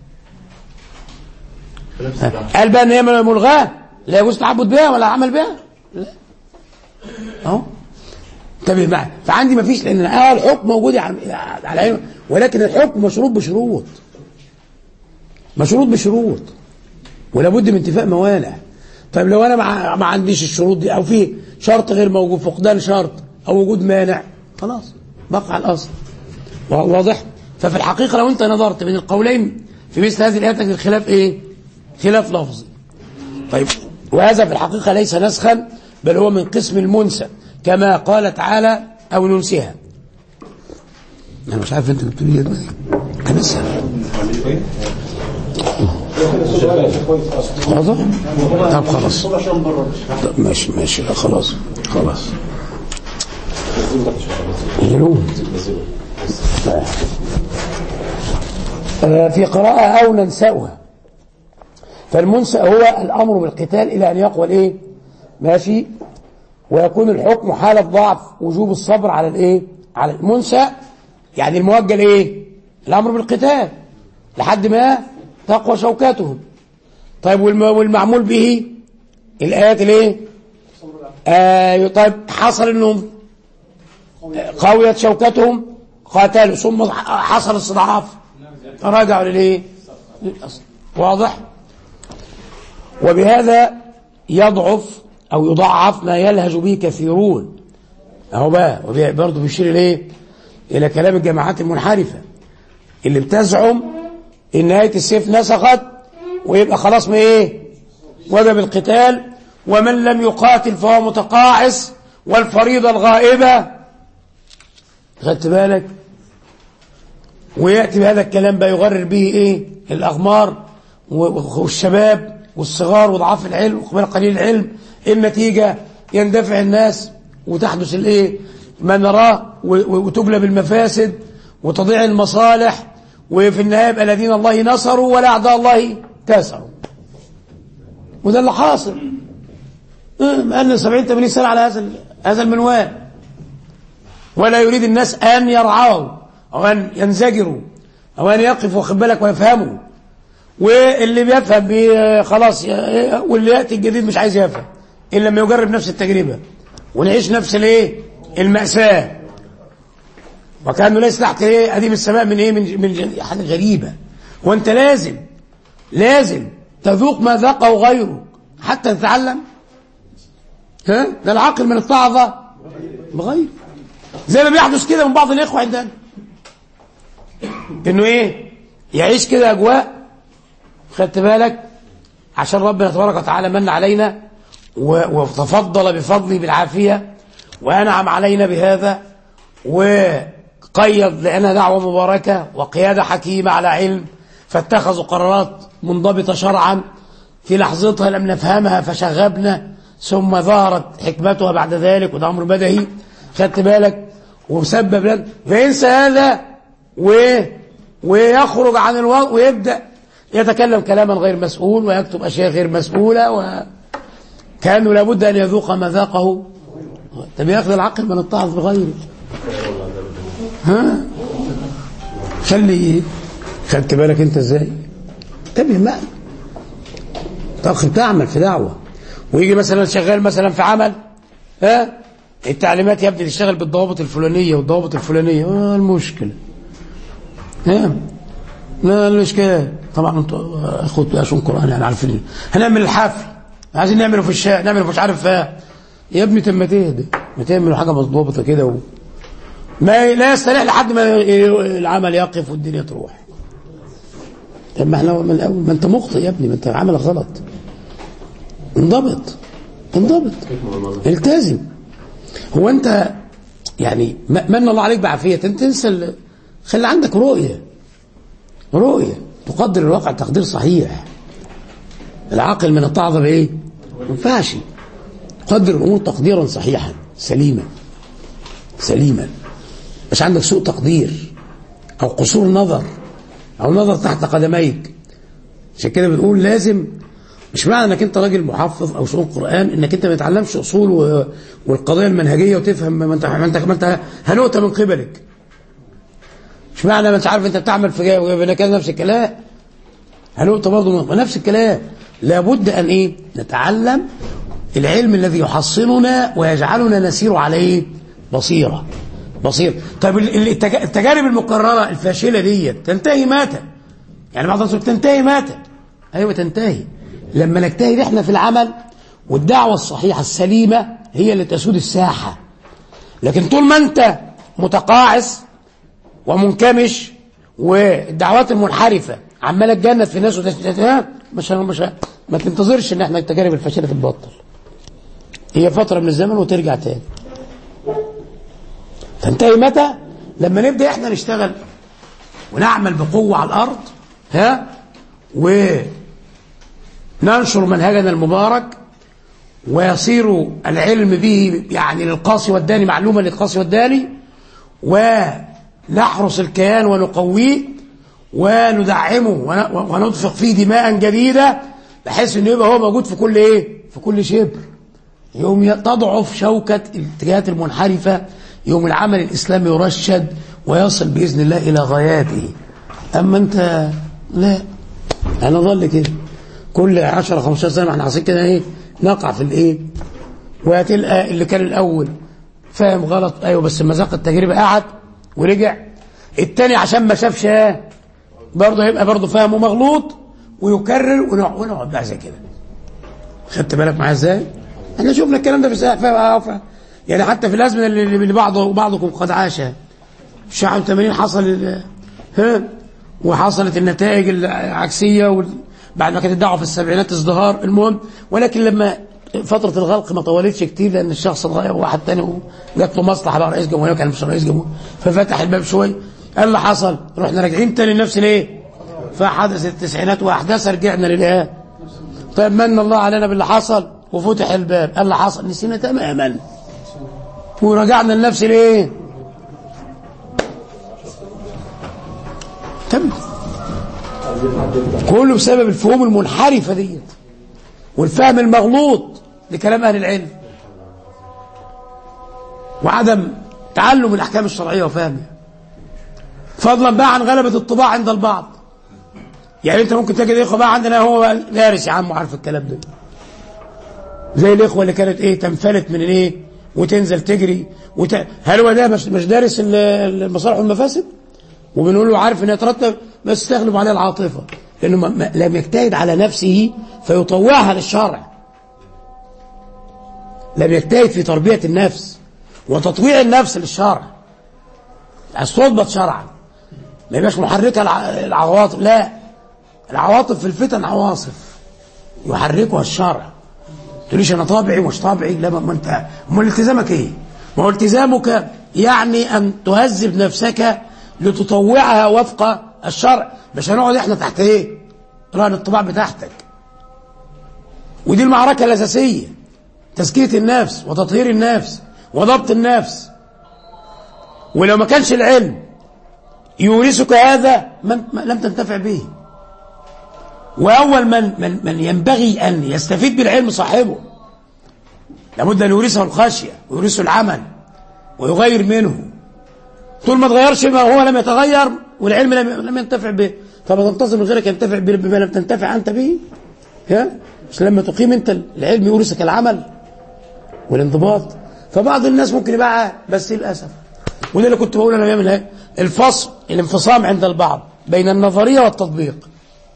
ها. قال بقى ان هي ملغاه لا يجوز التعبد بها ولا العمل بها لا اهو انتبه معي فعندي ما فيش لان اه الحكم موجود على على عينه ولكن الحكم مشروط بشروط مشروط بشروط ولا بد من انتفاء موانع طيب لو انا ما ما عنديش الشروط دي او في شرط غير موجود فقدان شرط او وجود مانع خلاص بقى على الاصل واضح ففي الحقيقه لو انت نظرت بين القولين في مثل هذه الايات تجد الخلاف ايه خلاف لفظي طيب وهذا في الحقيقه ليس نسخا بل هو من قسم المنسى كما قال تعالى او ننسها انا مش عارف انت بتقول ايه دماغي انا لسه واضح طب خلاص طب ماشي ماشي لا خلاص خلاص نزلوه آه، في قراءة أو ننسأها فالمنسأ هو الأمر بالقتال إلى أن يقوى الإيه ماشي ويكون الحكم حالة ضعف وجوب الصبر على الإيه على المنسأ يعني الموجل إيه الأمر بالقتال لحد ما تقوى شوكتهم طيب والم- والمعمول به الآيات الإيه آه طيب حصل انهم قويت شوكتهم قاتلوا ثم حصل استضعاف تراجعوا للايه للأصل واضح وبهذا يضعف او يضعف ما يلهج به كثيرون اهو بقى وبي- برضه بيشير اليه الى كلام الجماعات المنحرفه اللي بتزعم ان نهايه السيف نسخت ويبقى خلاص ما ايه وجب القتال ومن لم يقاتل فهو متقاعس والفريضه الغائبه خدت بالك وياتي بهذا الكلام بقى يغرر به ايه الاغمار و- والشباب والصغار وضعاف العلم وقبل قليل العلم النتيجه يندفع الناس وتحدث الايه ما نراه و- و- وتجلب المفاسد وتضيع المصالح وفي النهايه يبقى الذين الله نصروا ولا اعداء الله كسروا وده اللي حاصل بقالنا 70 80 سنه على هذا ال- هذا المنوال ولا يريد الناس أن يرعوا أو أن ينزجروا أو أن يقفوا واخد بالك ويفهموا واللي بيفهم بي خلاص ي- واللي يأتي الجديد مش عايز يفهم إلا لما يجرب نفس التجربة ونعيش نفس الايه المأساة وكأنه ليس تحت ايه أديم السماء من ايه من, من حاجة غريبة وانت لازم لازم تذوق ما ذاقه غيرك حتى تتعلم ها ده العقل من الطعظة بغير زي ما بيحدث كده من بعض الإخوة عندنا إنه إيه يعيش كده أجواء خدت بالك عشان ربنا تبارك وتعالى من علينا و- وتفضل بفضله بالعافية وأنعم علينا بهذا وقيض لأنها دعوة مباركة وقيادة حكيمة على علم فاتخذوا قرارات منضبطة شرعا في لحظتها لم نفهمها فشغبنا ثم ظهرت حكمتها بعد ذلك وده أمر بدهي خدت بالك وسبب لنا فينسى هذا و ويخرج عن الوضع ويبدأ يتكلم كلاما غير مسؤول ويكتب أشياء غير مسؤولة وكأنه لابد أن يذوق مذاقه طب ياخذ العقل من الطعظ بغيره ها خلي خدت بالك انت ازاي انتبه بقى طب بتعمل في دعوه ويجي مثلا شغال مثلا في عمل ها التعليمات يا ابني تشتغل بالضوابط الفلانيه والضوابط الفلانيه اه المشكله ها لا الاشكال طبعا انتوا اخوتوا عشان قران يعني عارفين هنعمل الحفل عايزين نعمله في الشارع نعمله مش عارف فيها يا ابني طب ما تهدى ما تعملوا حاجه مضبوطه كده و... ما لا يستريح لحد ما ي- العمل يقف والدنيا تروح طب ما احنا من الاول ما انت مخطئ يا ابني ما انت عملك غلط انضبط انضبط التزم هو انت يعني م- من الله عليك بعافيه انت تنسى ال- خلي عندك رؤيه رؤيه تقدر الواقع تقدير صحيح العقل من الطعظ بايه؟ ما ينفعش قدر الامور تقديرا صحيحا سليما سليما مش عندك سوء تقدير او قصور نظر او نظر تحت قدميك عشان كده بنقول لازم مش معنى انك انت راجل محفظ او شؤون قران انك انت ما تتعلمش اصول و- والقضيه المنهجيه وتفهم ما انت ما انت ما انت هنؤت من قبلك مش معنى ما انت عارف انت بتعمل في جاي كده نفس الكلام هنؤت برضه من- نفس الكلام لابد ان ايه نتعلم العلم الذي يحصننا ويجعلنا نسير عليه بصيره بصير طب ال- ال- التج- التجارب المكرره الفاشله دي تنتهي متى يعني بعض الناس تنتهي متى ايوه تنتهي لما نجتهد احنا في العمل والدعوه الصحيحه السليمه هي اللي تسود الساحه لكن طول ما انت متقاعس ومنكمش والدعوات المنحرفه عماله تجند في الناس وتش- ها، مش مش ما تنتظرش ان احنا التجارب الفاشله تتبطل هي فتره من الزمن وترجع تاني تنتهي متى لما نبدا احنا نشتغل ونعمل بقوه على الارض ها وننشر منهجنا المبارك ويصير العلم به يعني للقاصي والداني معلومه للقاصي والداني ونحرس الكيان ونقويه وندعمه ون- وننفق فيه دماء جديده بحيث انه يبقى هو موجود في كل ايه؟ في كل شبر يوم ي- تضعف شوكة الاتجاهات المنحرفة يوم العمل الإسلامي يرشد ويصل بإذن الله إلى غاياته أما أنت لا أنا ظل كده كل 10 15 سنة احنا عايزين كده إيه نقع في الإيه وهتلقى اللي كان الأول فاهم غلط أيوه بس مذاق التجربة قعد ورجع التاني عشان ما شافش إيه، برضه هيبقى برضه فاهمه مغلوط ويكرر ونقعد ونقعد بقى زي كده خدت بالك معايا ازاي؟ احنا شفنا الكلام ده في الساعة فا- فا- يعني حتى في الازمنه اللي اللي بعض بعضكم قد عاشها في شعب 80 حصل ال- ها وحصلت النتائج العكسيه وال- بعد ما كانت الدعوه في السبعينات ازدهار المهم ولكن لما فتره الغلق ما طولتش كتير لان الشخص اتغير وواحد تاني جات له مصلحه بقى رئيس جمهوريه كان مش رئيس جمهوريه ففتح الباب شويه قال اللي حصل رحنا راجعين تاني لنفس الايه؟ فحدث التسعينات واحداث رجعنا للايه؟ طيب من الله علينا باللي حصل وفتح الباب قال اللي حصل نسينا تماما ورجعنا لنفس الايه تم كله بسبب الفهوم المنحرفه ديت والفهم المغلوط لكلام اهل العلم وعدم تعلم الاحكام الشرعيه وفهمها فضلا بقى عن غلبه الطباع عند البعض يعني انت ممكن تجد اخوه بقى عندنا هو دارس يا عم وعارف الكلام ده زي الاخوه اللي كانت ايه تنفلت من ايه وتنزل تجري وت... هل هو ده مش مش دارس ال- المصالح والمفاسد وبنقول له عارف ان يترتب بس استغلب عليه العاطفه لانه ما- ما- لم يجتهد على نفسه فيطوعها للشرع لم يجتهد في تربيه النفس وتطويع النفس للشرع عايز تضبط شرعا ما يبقاش محركه الع- العواطف لا العواطف في الفتن عواصف يحركها الشرع تقوليش انا طابعي ومش طابعي لا ما ما انت امال التزامك ايه ما هو التزامك يعني ان تهذب نفسك لتطوعها وفق الشرع مش هنقعد احنا تحت ايه رهن الطباع بتاعتك ودي المعركه الاساسيه تزكيه النفس وتطهير النفس وضبط النفس ولو ما كانش العلم يورثك هذا من ما- لم تنتفع به وأول من, من, من ينبغي أن يستفيد بالعلم صاحبه لابد أن يورثه الخشية ويورثه العمل ويغير منه طول ما تغيرش ما هو لم يتغير والعلم لم, لم ينتفع به فما تنتظر من غيرك ينتفع به بما لم تنتفع أنت به ها مش لما تقيم أنت العلم يورثك العمل والانضباط فبعض الناس ممكن يبقى بس للأسف وده اللي كنت بقول أنا بيعمل ايه الفصل الانفصام عند البعض بين النظرية والتطبيق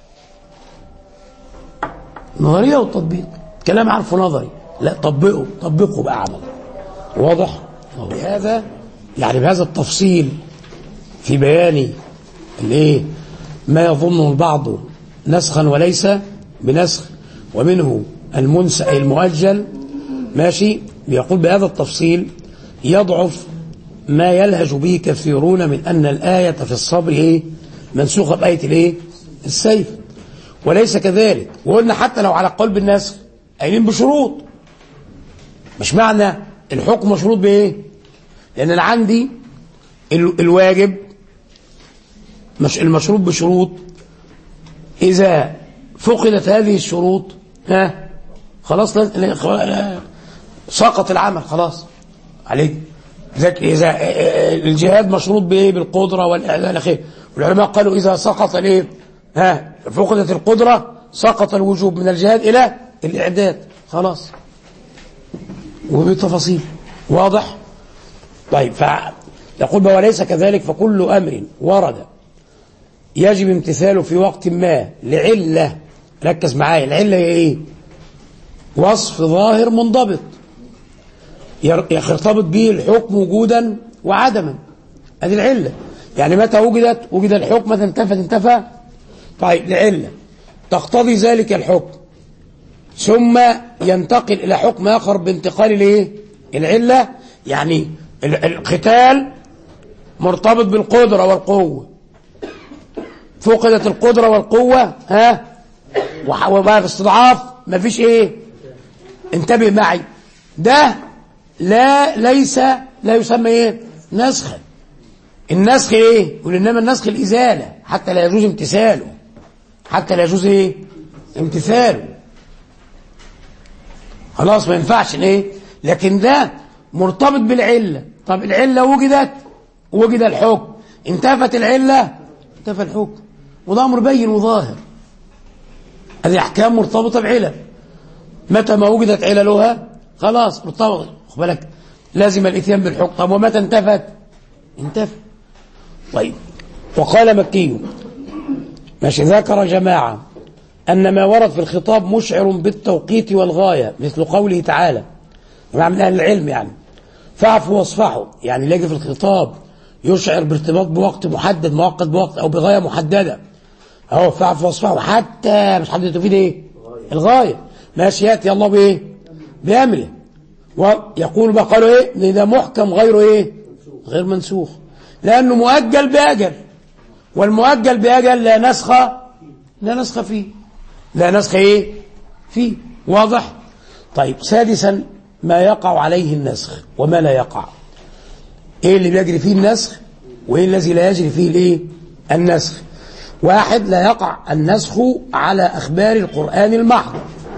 نظرية والتطبيق كلام عارفه نظري لا طبقه طبقه بقى عمل واضح بهذا يعني بهذا التفصيل في بيان الايه ما يظنه البعض نسخا وليس بنسخ ومنه المنسى أي المؤجل ماشي بيقول بهذا التفصيل يضعف ما يلهج به كثيرون من أن الآية في الصبر إيه منسوخة بآية الإيه السيف وليس كذلك وقلنا حتى لو على قول بالنسخ قايلين بشروط مش معنى الحكم مشروط بايه لان انا عندي ال- الواجب مش المشروط بشروط اذا فقدت هذه الشروط ها خلاص لا- لا- خ- سقط العمل خلاص عليك ذلك اذا الجهاد مشروط بايه بالقدره والاعداد الى اخره والعلماء قالوا اذا سقط الايه ها فقدت القدره سقط الوجوب من الجهاد الى الاعداد خلاص وبالتفاصيل واضح طيب فيقول بقى وليس كذلك فكل امر ورد يجب امتثاله في وقت ما لعله ركز معايا العله هي ايه وصف ظاهر منضبط ير- يرتبط به الحكم وجودا وعدما هذه العلة يعني متى وجدت وجد الحكم متى انتفت انتفى طيب لعلة تقتضي ذلك الحكم ثم ينتقل إلى حكم آخر بانتقال الايه العلة يعني ال- القتال مرتبط بالقدرة والقوة فقدت القدرة والقوة ها وح- وبقى في استضعاف مفيش ايه انتبه معي ده لا ليس لا يسمى ايه نسخا النسخ ايه يقول انما النسخ الازاله حتى لا يجوز امتثاله حتى لا يجوز ايه امتثاله خلاص ما ينفعش ايه لكن ده مرتبط بالعله طب العله وجدت وجد الحكم انتفت العله انتفى الحكم وده امر بين وظاهر هذه احكام مرتبطه بعلل متى ما وجدت عللها خلاص مرتبط خد بالك لازم الاتيان بالحكم طب ومتى انتفت انتفت طيب وقال مكي ماشي ذكر جماعة أن ما ورد في الخطاب مشعر بالتوقيت والغاية مثل قوله تعالى جماعة من أهل العلم يعني فاعفوا واصفحوا يعني لاقي في الخطاب يشعر بارتباط بوقت محدد مؤقت بوقت أو بغاية محددة أهو فاعفوا واصفحوا حتى مش حد تفيد إيه الغاية ماشي يأتي الله بإيه بأمره ويقول بقى قالوا إيه إن ده محكم غير إيه غير منسوخ لأنه مؤجل بأجل والمؤجل بأجل لا نسخ لا نسخ فيه لا نسخ إيه فيه واضح طيب سادسا ما يقع عليه النسخ وما لا يقع ايه اللي بيجري فيه النسخ وايه الذي لا يجري فيه الايه النسخ واحد لا يقع النسخ على اخبار القران المحض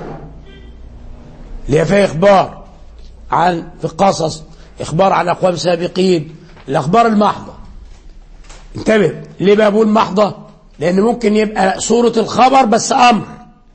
اللي هي فيها اخبار عن في القصص اخبار عن اقوام سابقين الاخبار المحضه انتبه ليه بقى بقول محضه لان ممكن يبقى صوره الخبر بس امر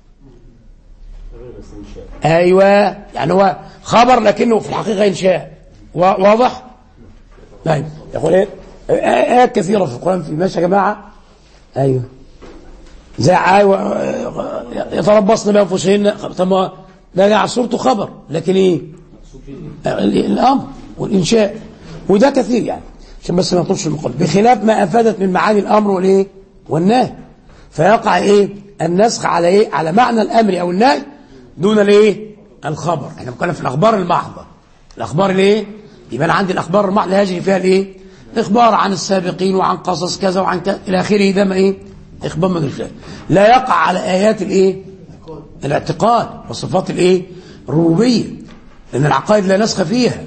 ايوه يعني هو خبر لكنه في الحقيقه انشاء وا- واضح طيب يقول ايه ايات كثيره في القران في ماشي يا جماعه ايوه زي ايوه يتربصن بانفسهن طب ما ده جاء صورته خبر لكن ايه ال- الامر والانشاء وده كثير يعني عشان بس ما نطولش المقال بخلاف ما افادت من معاني الامر والايه والنهي فيقع ايه النسخ على ايه على معنى الامر او النهي دون الايه الخبر احنا بنتكلم في الاخبار المحضه الاخبار الايه يبقى انا عندي الاخبار المحضه يجري فيها الايه اخبار عن السابقين وعن قصص كذا وعن كذا الى اخره ده ما ايه اخبار ما فيها لا يقع على ايات الايه الاعتقاد وصفات الايه الربوبيه لان العقائد لا نسخ فيها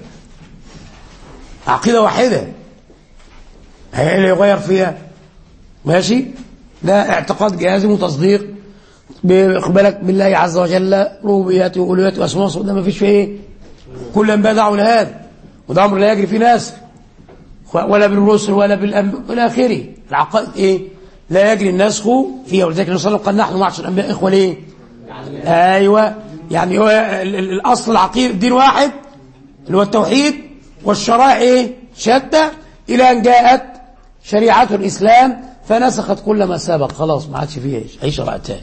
عقيده واحده هي إيه اللي يغير فيها ماشي ده اعتقاد جازم وتصديق باقبالك بالله عز وجل ربوبيته والوهيته واسماء وصفاته ده ما فيش فيه ايه كل ما دعوا لهذا وده امر لا يجري فيه ناس ولا بالرسل ولا بالانبياء الى اخره العقائد ايه لا يجري النسخ فيها ولذلك النبي صلى الله عليه وسلم قال نحن معشر الانبياء اخوه ليه ايوه يعني هو ال- ال- الاصل العقيده الدين واحد اللي هو التوحيد والشرائع ايه شتى الى ان جاءت شريعه الاسلام فنسخت كل ما سبق خلاص ما عادش فيه ايش اي شرع تاني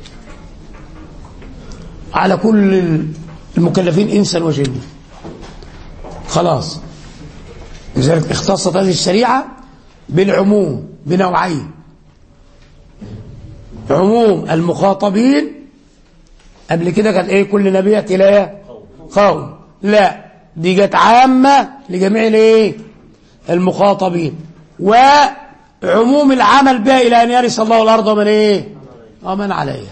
على كل المكلفين انسا وجنا خلاص لذلك اختصت هذه الشريعه بالعموم بنوعين عموم المخاطبين قبل كده كان ايه كل نبي ياتي لا قوم لا دي جت عامه لجميع الايه المخاطبين وعموم العمل بها الى ان يرث الله الارض ومن ايه ومن عليها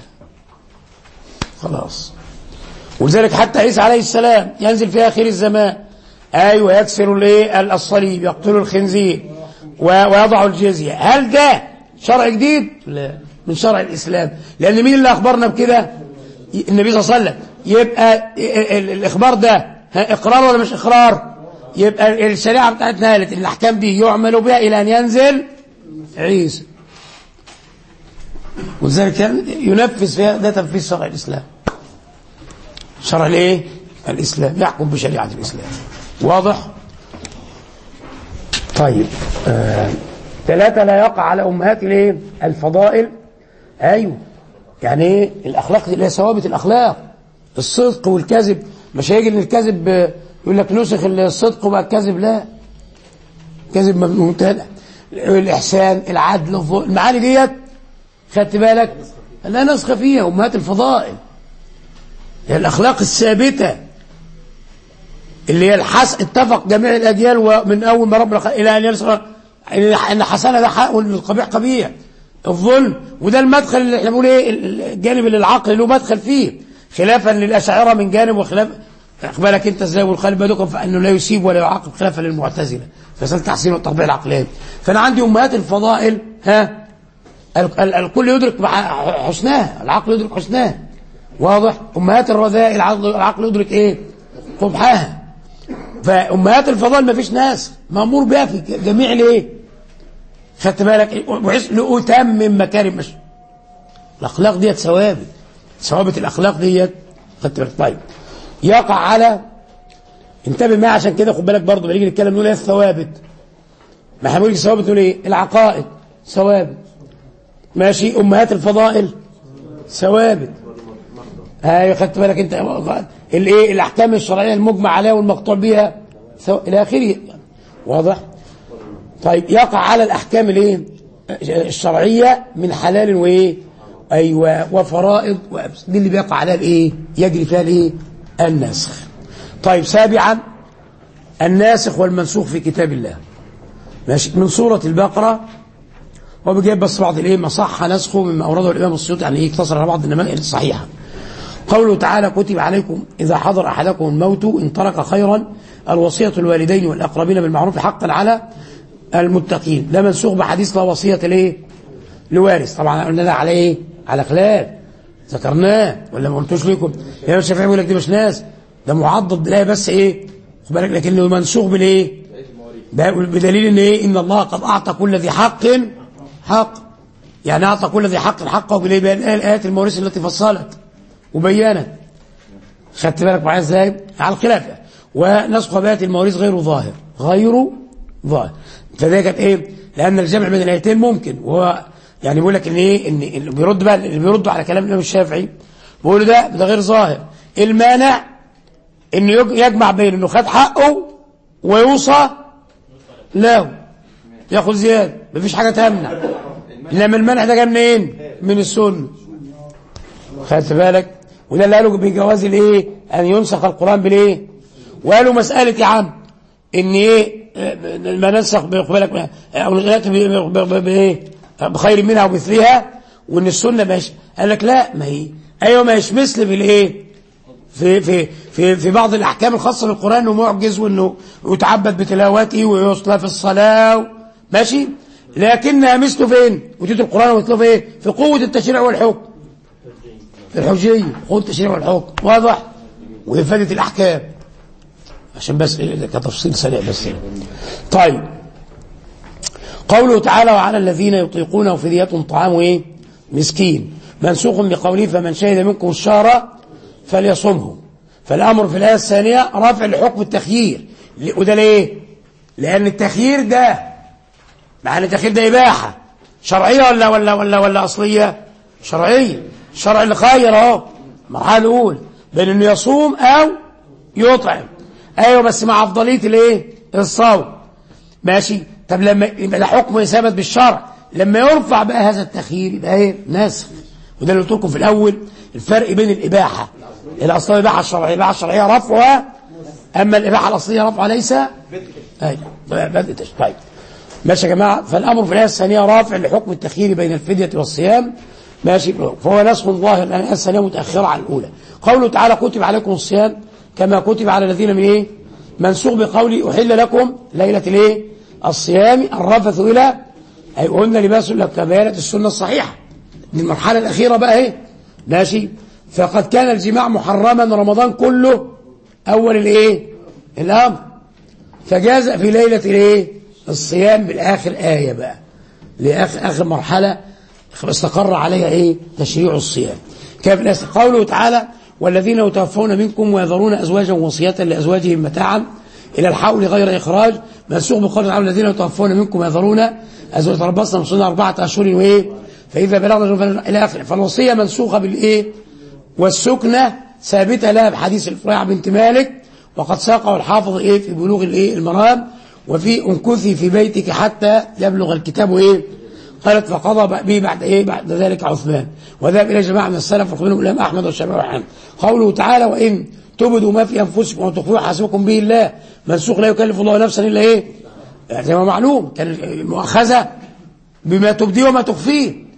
خلاص ولذلك حتى عيسى عليه السلام ينزل في اخر الزمان ايوه يكسر الايه الصليب يقتل الخنزير و- ويضع الجزيه هل ده شرع جديد لا من شرع الاسلام لان مين اللي اخبرنا بكده النبي صلى الله عليه وسلم يبقى ال- ال- الاخبار ده ها، اقرار ولا مش اقرار يبقى الشريعه بتاعتنا قالت ان الاحكام دي يعمل بها الى ان ينزل عيسى ولذلك كان ينفذ فيها ده تنفيذ شرع الاسلام شرع الايه الاسلام يحكم بشريعه الاسلام واضح طيب آه. ثلاثة لا يقع على أمهات الايه الفضائل أيوه يعني ايه الأخلاق اللي هي ثوابت الأخلاق الصدق والكذب مش هيجي ان الكذب آه، يقول لك نسخ الصدق وبقى الكذب لا كذب ممنوع تاني. الإحسان العدل الظلم المعاني ديت خدت بالك لا نسخ فيها أمهات الفضائل هي الأخلاق الثابتة اللي هي الحس اتفق جميع الأجيال ومن أول ما ربنا خلق إلى أن يرسل إن حسنة ده حق والقبيح قبيح الظلم وده المدخل اللي احنا بنقول ايه الجانب اللي العقل له مدخل فيه خلافا للأشاعرة من جانب وخلاف اقبالك انت ازاي والخالف بدكم فانه لا يسيب ولا يعاقب خلافا للمعتزله فسال تحسين والتطبيع العقلاني فانا عندي امهات الفضائل ها ال- ال- الكل يدرك مع حسناها العقل يدرك حسناها واضح امهات الرذائل العقل العقل يدرك ايه قبحها فامهات الفضائل ما فيش ناس مامور بها في جميع الايه خدت بالك بحيث لأتمم مكارم مش الاخلاق ديت ثوابت ثوابت الاخلاق ديت خدت بالك طيب يقع على انتبه معايا عشان كده خد بالك برضه بنيجي نتكلم نقول ايه الثوابت ما احنا بنقول الثوابت نقول ايه العقائد ثوابت ماشي امهات الفضائل ثوابت ايوه خدت بالك انت الايه الاحكام الشرعيه المجمع عليها والمقطوع بها سو... الى اخره واضح طيب يقع على الاحكام الايه الشرعيه من حلال وايه ايوه وفرائض وأبس دي اللي بيقع عليها الايه يجري فيها الايه النسخ طيب سابعا الناسخ والمنسوخ في كتاب الله ماشي من سوره البقره هو بيجيب بس بعض الايه ما صح نسخه مما اورده الامام السيوطي يعني ايه اقتصر على بعض النماذج الصحيحه قوله تعالى كتب عليكم إذا حضر أحدكم الموت إن ترك خيرا الوصية الوالدين والأقربين بالمعروف حقا على المتقين ده منسوخ بحديث لا وصية ليه لوارث طبعا قلنا ده على ايه على خلاف ذكرناه ولا ما قلتوش لكم يا الشافعي بيقول لك دي مش ناس ده معضد بالله بس ايه خد بالك لكنه منسوخ بالايه بدليل ان ايه ان الله قد اعطى كل ذي حق حق يعني اعطى كل ذي حق حقه بالايه بالايات المواريث التي فصلت وبينت خدت بالك معايا ازاي على الخلاف ونسخ بيات المواريث غير ظاهر غير ظاهر فده كانت ايه لان الجمع بين الايتين ممكن وهو يعني بيقول لك ان ايه ان اللي بيرد بقى اللي بيردوا على كلام الامام الشافعي بيقولوا ده ده غير ظاهر المانع انه يجمع بين انه خد حقه ويوصى له ياخذ زياده مفيش حاجه تمنع انما المنع ده جاي منين من السنه خدت بالك وده اللي قالوا بجواز الايه ان ينسخ القران بالايه وقالوا مساله يا عم ان ايه ما ننسخ بالك او ناتي بايه بخير منها ومثلها وان السنه ماشي قال لك لا ما هي ايوه ما هيش مثل في الايه في في في في بعض الاحكام الخاصه بالقران انه معجز وانه يتعبد بتلاوته ويصلى في الصلاه ماشي لكنها مثله فين وجود القران ومثله في ايه في قوه التشريع والحكم في الحجيه قوه التشريع والحكم واضح وافاده الاحكام عشان بس إيه كتفصيل سريع بس طيب قوله تعالى وعلى الذين يطيقونه فدية طعام ايه مسكين منسوخ بقوله فمن شهد منكم الشهر فليصمه فالامر في الايه الثانيه رفع لحكم التخيير وده ليه لان التخيير ده معنى التخيير ده اباحه شرعيه ولا ولا ولا ولا اصليه شرعيه الشرع اللي خير اهو المرحله الاولى بين انه يصوم او يطعم ايوه بس مع افضليه الايه الصوم ماشي طب لما يبقى ده حكم ثابت بالشرع لما يرفع بقى هذا التخيير يبقى ايه نسخ وده اللي قلت لكم في الاول الفرق بين الاباحه الاصليه الاباحه الشرعيه الاباحه الشرعيه رفعها اما الاباحه الاصليه رفعها ليس ايوه بدء طيب ماشي يا جماعه فالامر في الايه الثانيه رافع لحكم التخيير بين الفديه والصيام ماشي فهو نسخ ظاهر لان الايه الثانيه متاخره عن الاولى قوله تعالى كتب عليكم الصيام كما كتب على الذين من ايه منسوخ بقولي احل لكم ليله الايه الصيام الرفث الى اي قلنا لباس لك كبيانه السنه الصحيحه دي المرحله الاخيره بقى ايه ماشي فقد كان الجماع محرما رمضان كله اول الايه الامر فجاز في ليله الايه الصيام بالاخر ايه بقى لاخر اخر مرحله استقر عليها ايه تشريع الصيام كيف الناس قوله تعالى والذين يتوفون منكم ويذرون ازواجا وصيه لازواجهم متاعا الى الحول غير اخراج منسوخ بقول تعالى الذين يتوفون منكم ويذرون ازواج تربصن من اربعه اشهر وايه فاذا بلغنا الى اخره فالوصيه منسوخه بالايه والسكنه ثابته لها بحديث الفريع بنت مالك وقد ساقه الحافظ ايه في بلوغ الايه المرام وفي انكثي في بيتك حتى يبلغ الكتاب ايه قالت فقضى به بعد ايه بعد ذلك عثمان وذهب الى جماعه من السلف ومنهم الامام احمد والشافعي وحمد قوله تعالى وان تبدوا ما في انفسكم وتخفوه حسبكم به الله منسوخ لا يكلف الله نفسا الا ايه يعني زي ما معلوم كان المؤاخذه بما تبديه وما تخفيه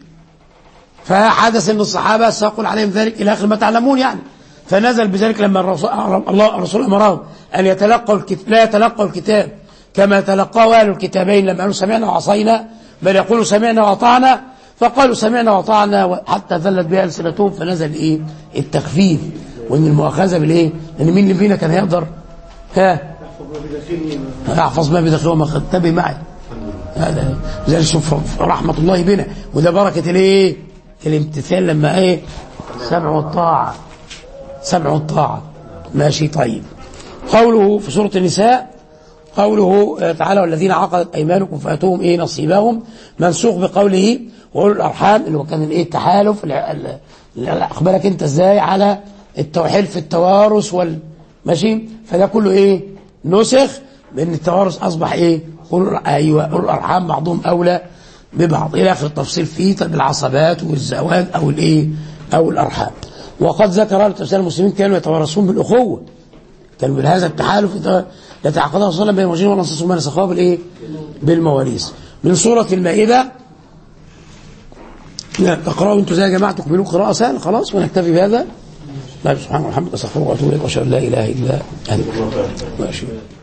فحدث ان الصحابه ساقوا عليهم ذلك الى اخر ما تعلمون يعني فنزل بذلك لما الرسول الله الرسول امرهم ان يتلقوا الكتاب لا يتلقوا الكتاب كما تلقاه اهل الكتابين لما قالوا سمعنا وعصينا بل يقولوا سمعنا واطعنا فقالوا سمعنا واطعنا حتى ذلت بها السنتهم فنزل ايه التخفيف وان المؤاخذه بالايه لان مين اللي فينا كان هيقدر ها احفظ ما بداخله وما انتبه معي هذا زي شوف رحمه الله بنا وده بركه الايه الامتثال لما ايه سمع الطاعه سمع الطاعه ماشي طيب قوله في سورة النساء قوله آه، تعالى والذين عقدت ايمانكم فاتوهم ايه نصيبهم منسوخ بقوله واولو الارحام اللي هو كان الايه التحالف الع- ال- ال- اخبرك انت ازاي على التوحيد في التوارث وال ماشي فده كله ايه نسخ بان التوارث اصبح ايه أولو الأر- ايوه اولو الارحام بعضهم اولى ببعض الى اخر التفصيل فيه طب العصبات والزواج او الايه او الارحام وقد ذكر أهل تفسير المسلمين كانوا يتوارثون بالاخوه كان من هذا التحالف يت- يتعاقدها صلى بين المهاجرين والانصار ثم نسخوها بالايه؟ بالمواريث. من سوره المائده لا تقرأوا انتوا زي يا جماعه تكملوا قراءه سهل خلاص ونكتفي بهذا. لا سبحانه وبحمدك استغفرك واتوب اليك واشهد ان لا اله الا انت. ماشي